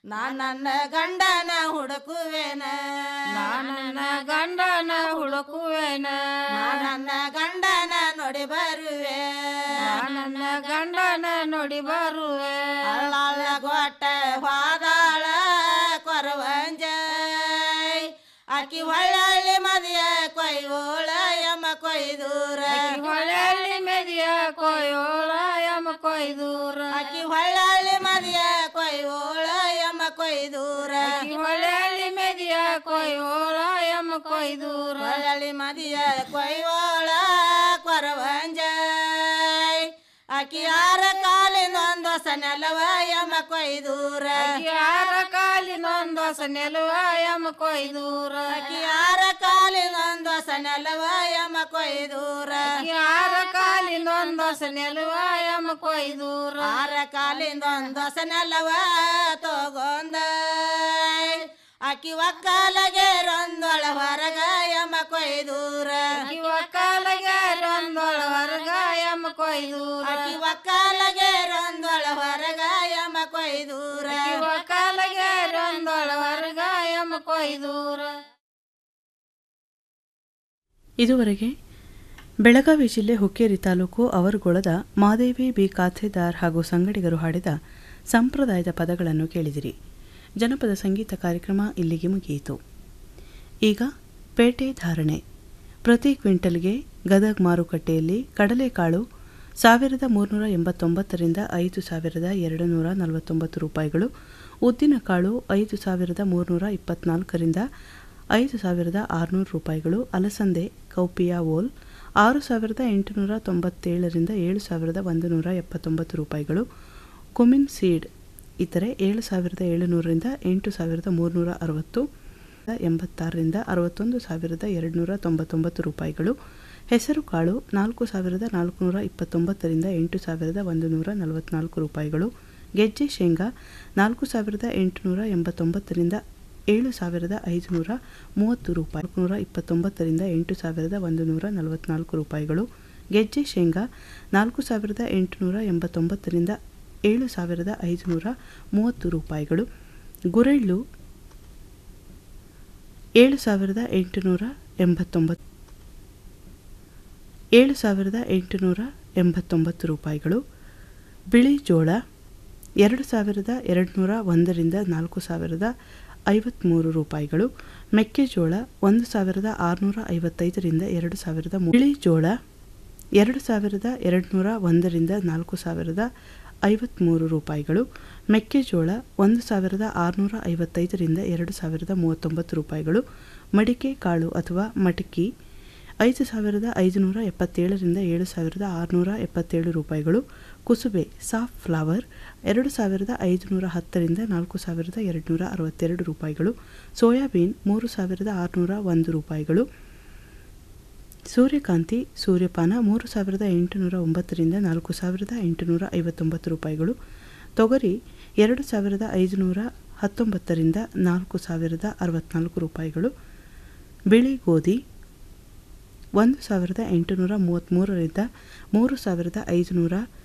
ನಾ ನನ್ನ ಗಂಡನ ಹುಡುಕುವೆನ ನಾ ನನ್ನ ಗಂಡನ ಹುಡುಕುವೆನ ನಾ ನನ್ನ ಗಂಡನ ನೋಡಿ ಬರುವೆ ನಾ ನನ್ನ ಗಂಡನ ನೋಡಿ ಬರುವೆ ಅಳ್ಳಾಳ ಗೊಟ್ಟ ಹೋದಾಳ ಕೊರವಂಜ ಆಕಿ ಹೊಳ್ಳಳ್ಳಿ ಮದಿಯ ಕೊಯ್ಯೋಳ ಯಮ ಕೊಯ್ದೂರ ಹೊಳೆಯಲ್ಲಿ ಮೆದಿಯ ಕೊಯ್ಯೋಳ ಯಮ ಕೊಯ್ದೂರ ಆಕಿ ಹೊಳ್ಳಳ್ಳಿ ಮದಿಯ ಕೊಯ್ಯೋಳ ಯಮ ಕೊಯ್ದೂರ ಹೊಳೆಯಲ್ಲಿ ಮೆದಿಯ ಕೊಯ್ಯೋಳ ಯಮ ಕೊಯ್ದೂರ ಹೊಳ್ಳಳ್ಳಿ ಮದಿಯ ಕೊಯ್ಯೋಳ ಕೊರವಂಜ ಆಕಿ ಯಾರ ಕಾಲಿನೊಂದು ಸನೆಲವ ಯಮ ಕೊಯ್ದೂರ ಯಾರ ಕಾಲಿನೊಂದು ನೆಲುವ ಯಮ ಕೊಯ್ದೂರ ಆಕಿ ಯಾರ ಕಾಲಿನೊಂದು ಸನೆಲವ ಯಮ ಕೊಯ್ದೂರ ಯಾರ ಕಾಲಿನೊಂದು ನೆಲುವ ಯಮ ಕೊಯ್ದೂರ ಆರ ಕಾಲಿಂದೊಂದು ಸನೆಲವ ತಗೊಂದ ಆಕಿ ಒಕ್ಕಲಗೆ ರೊಂದೊಳ ಹೊರಗ ಯಮ ಕೊಯ್ದೂರ ಆಕಿ ಒಕ್ಕಲಗೆ ರೊಂದೊಳ ಹೊರಗ ಯಮ ಕೊಯ್ದೂರ ಆಕಿ ಒಕ್ಕಲಗೆ ರೊಂದೊಳ ಹೊರಗ ಯಮ ಕೊಯ್ದೂರ ಆಕಿ ಒಕ್ಕಲಗೆ ರೊಂದೊಳ ಹೊರಗ ಯಮ ಕೊಯ್ದೂರ ಇದುವರೆಗೆ ಬೆಳಗಾವಿ ಜಿಲ್ಲೆ ಹುಕ್ಕೇರಿ ತಾಲೂಕು ಅವರುಗೊಳದ ಮಾದೇವಿ ಬಿ ಖಾತೆದಾರ್ ಹಾಗೂ ಸಂಗಡಿಗರು ಹಾಡಿದ ಸಂಪ್ರದಾಯದ ಪದಗಳನ್ನು ಕೇಳಿದಿರಿ ಜನಪದ ಸಂಗೀತ ಕಾರ್ಯಕ್ರಮ ಇಲ್ಲಿಗೆ ಮುಗಿಯಿತು ಈಗ ಪೇಟೆ ಧಾರಣೆ ಪ್ರತಿ ಕ್ವಿಂಟಲ್ಗೆ ಗದಗ್ ಮಾರುಕಟ್ಟೆಯಲ್ಲಿ ಕಡಲೆಕಾಳು ಸಾವಿರದ ಮೂರುನೂರ ಎಂಬತ್ತೊಂಬತ್ತರಿಂದ ಐದು ಸಾವಿರದ ಎರಡು ನೂರ ನಲವತ್ತೊಂಬತ್ತು ರೂಪಾಯಿಗಳು ಉದ್ದಿನಕಾಳು ಐದು ಸಾವಿರದ ಮೂರುನೂರ ಇಪ್ಪತ್ನಾಲ್ಕರಿಂದ ಐದು ಸಾವಿರದ ಆರುನೂರು ರೂಪಾಯಿಗಳು ಅಲಸಂದೆ ಕೌಪಿಯಾ ಓಲ್ ಆರು ಸಾವಿರದ ಎಂಟುನೂರ ತೊಂಬತ್ತೇಳರಿಂದ ಏಳು ಸಾವಿರದ ಒಂದು ನೂರ ಎಪ್ಪತ್ತೊಂಬತ್ತು ರೂಪಾಯಿಗಳು ಕುಮಿನ್ ಸೀಡ್ ಇತರೆ ಏಳು ಸಾವಿರದ ಏಳುನೂರರಿಂದ ಎಂಟು ಸಾವಿರದ ಮೂರುನೂರ ಅರವತ್ತು ಎಂಬತ್ತಾರರಿಂದ ಅರವತ್ತೊಂದು ಸಾವಿರದ ಎರಡುನೂರ ತೊಂಬತ್ತೊಂಬತ್ತು ರೂಪಾಯಿಗಳು ಹೆಸರು ಕಾಳು ನಾಲ್ಕು ಸಾವಿರದ ನಾಲ್ಕುನೂರ ಇಪ್ಪತ್ತೊಂಬತ್ತರಿಂದ ಎಂಟು ಸಾವಿರದ ಒಂದು ನೂರ ನಲವತ್ನಾಲ್ಕು ರೂಪಾಯಿಗಳು ಗೆಜ್ಜೆ ಶೇಂಗಾ ನಾಲ್ಕು ಸಾವಿರದ ಎಂಟುನೂರ ಎಂಬತ್ತೊಂಬತ್ತರಿಂದ ಏಳು ಸಾವಿರದ ಐದುನೂರ ಮೂವತ್ತು ರೂಪಾಯಿ ನೂರ ಇಪ್ಪತ್ತೊಂಬತ್ತರಿಂದ ಎಂಟು ಸಾವಿರದ ಒಂದು ನೂರ ನಲವತ್ನಾಲ್ಕು ರೂಪಾಯಿಗಳು ಗೆಜ್ಜೆ ಶೇಂಗಾ ನಾಲ್ಕು ಸಾವಿರದ ಎಂಟುನೂರ ಎಂಬತ್ತೊಂಬತ್ತರಿಂದ ಏಳು ಸಾವಿರದ ಐದುನೂರ ಮೂವತ್ತು ರೂಪಾಯಿಗಳು ಗುರೆಳ್ಳು ಏಳು ಸಾವಿರದ ಎಂಟುನೂರ ಎಂಬತ್ತೊಂಬತ್ತು ಏಳು ಸಾವಿರದ ಎಂಟುನೂರ ಎಂಬತ್ತೊಂಬತ್ತು ರೂಪಾಯಿಗಳು ಬಿಳಿ ಜೋಳ ಎರಡು ಸಾವಿರದ ಎರಡುನೂರ ಒಂದರಿಂದ ನಾಲ್ಕು ಸಾವಿರದ ಐವತ್ತ್ಮೂರು ರೂಪಾಯಿಗಳು ಮೆಕ್ಕೆಜೋಳ ಒಂದು ಸಾವಿರದ ಆರುನೂರ ಐವತ್ತೈದರಿಂದ ಎರಡು ಸಾವಿರದ ಮೂ- ಬಿಳಿ ಜೋಳ ಎರಡು ಸಾವಿರದ ಎರಡುನೂರ ಒಂದರಿಂದ ನಾಲ್ಕು ಸಾವಿರದ ಐವತ್ತ್ಮೂರು ರೂಪಾಯಿಗಳು ಮೆಕ್ಕೆಜೋಳ ಒಂದು ಸಾವಿರದ ಆರುನೂರ ಐವತ್ತೈದರಿಂದ ಎರಡು ಸಾವಿರದ ಮೂವತ್ತೊಂಬತ್ತು ರೂಪಾಯಿಗಳು ಮಡಿಕೆ ಕಾಳು ಅಥವಾ ಮಟಕಿ ಐದು ಸಾವಿರದ ಐದುನೂರ ಎಪ್ಪತ್ತೇಳರಿಂದ ಏಳು ಸಾವಿರದ ಆರುನೂರ ಎಪ್ಪತ್ತೇಳು ರೂಪಾಯಿಗಳು ಕುಸುಬೆ ಸಾಫ್ ಫ್ಲವರ್ ಎರಡು ಸಾವಿರದ ಐದುನೂರ ಹತ್ತರಿಂದ ನಾಲ್ಕು ಸಾವಿರದ ಎರಡುನೂರ ಅರವತ್ತೆರಡು ರೂಪಾಯಿಗಳು ಸೋಯಾಬೀನ್ ಮೂರು ಸಾವಿರದ ಆರುನೂರ ಒಂದು ರೂಪಾಯಿಗಳು ಸೂರ್ಯಕಾಂತಿ ಸೂರ್ಯಪಾನ ಮೂರು ಸಾವಿರದ ಎಂಟುನೂರ ಒಂಬತ್ತರಿಂದ ನಾಲ್ಕು ಸಾವಿರದ ಎಂಟುನೂರ ಐವತ್ತೊಂಬತ್ತು ರೂಪಾಯಿಗಳು ತೊಗರಿ ಎರಡು ಸಾವಿರದ ಐದುನೂರ ಹತ್ತೊಂಬತ್ತರಿಂದ ನಾಲ್ಕು ಸಾವಿರದ ಅರವತ್ನಾಲ್ಕು ರೂಪಾಯಿಗಳು ಬಿಳಿ ಗೋಧಿ ಒಂದು ಸಾವಿರದ ಎಂಟುನೂರ ಮೂವತ್ತ್ಮೂರರಿಂದ ಮೂರು ಸಾವಿರದ ಐದುನೂರ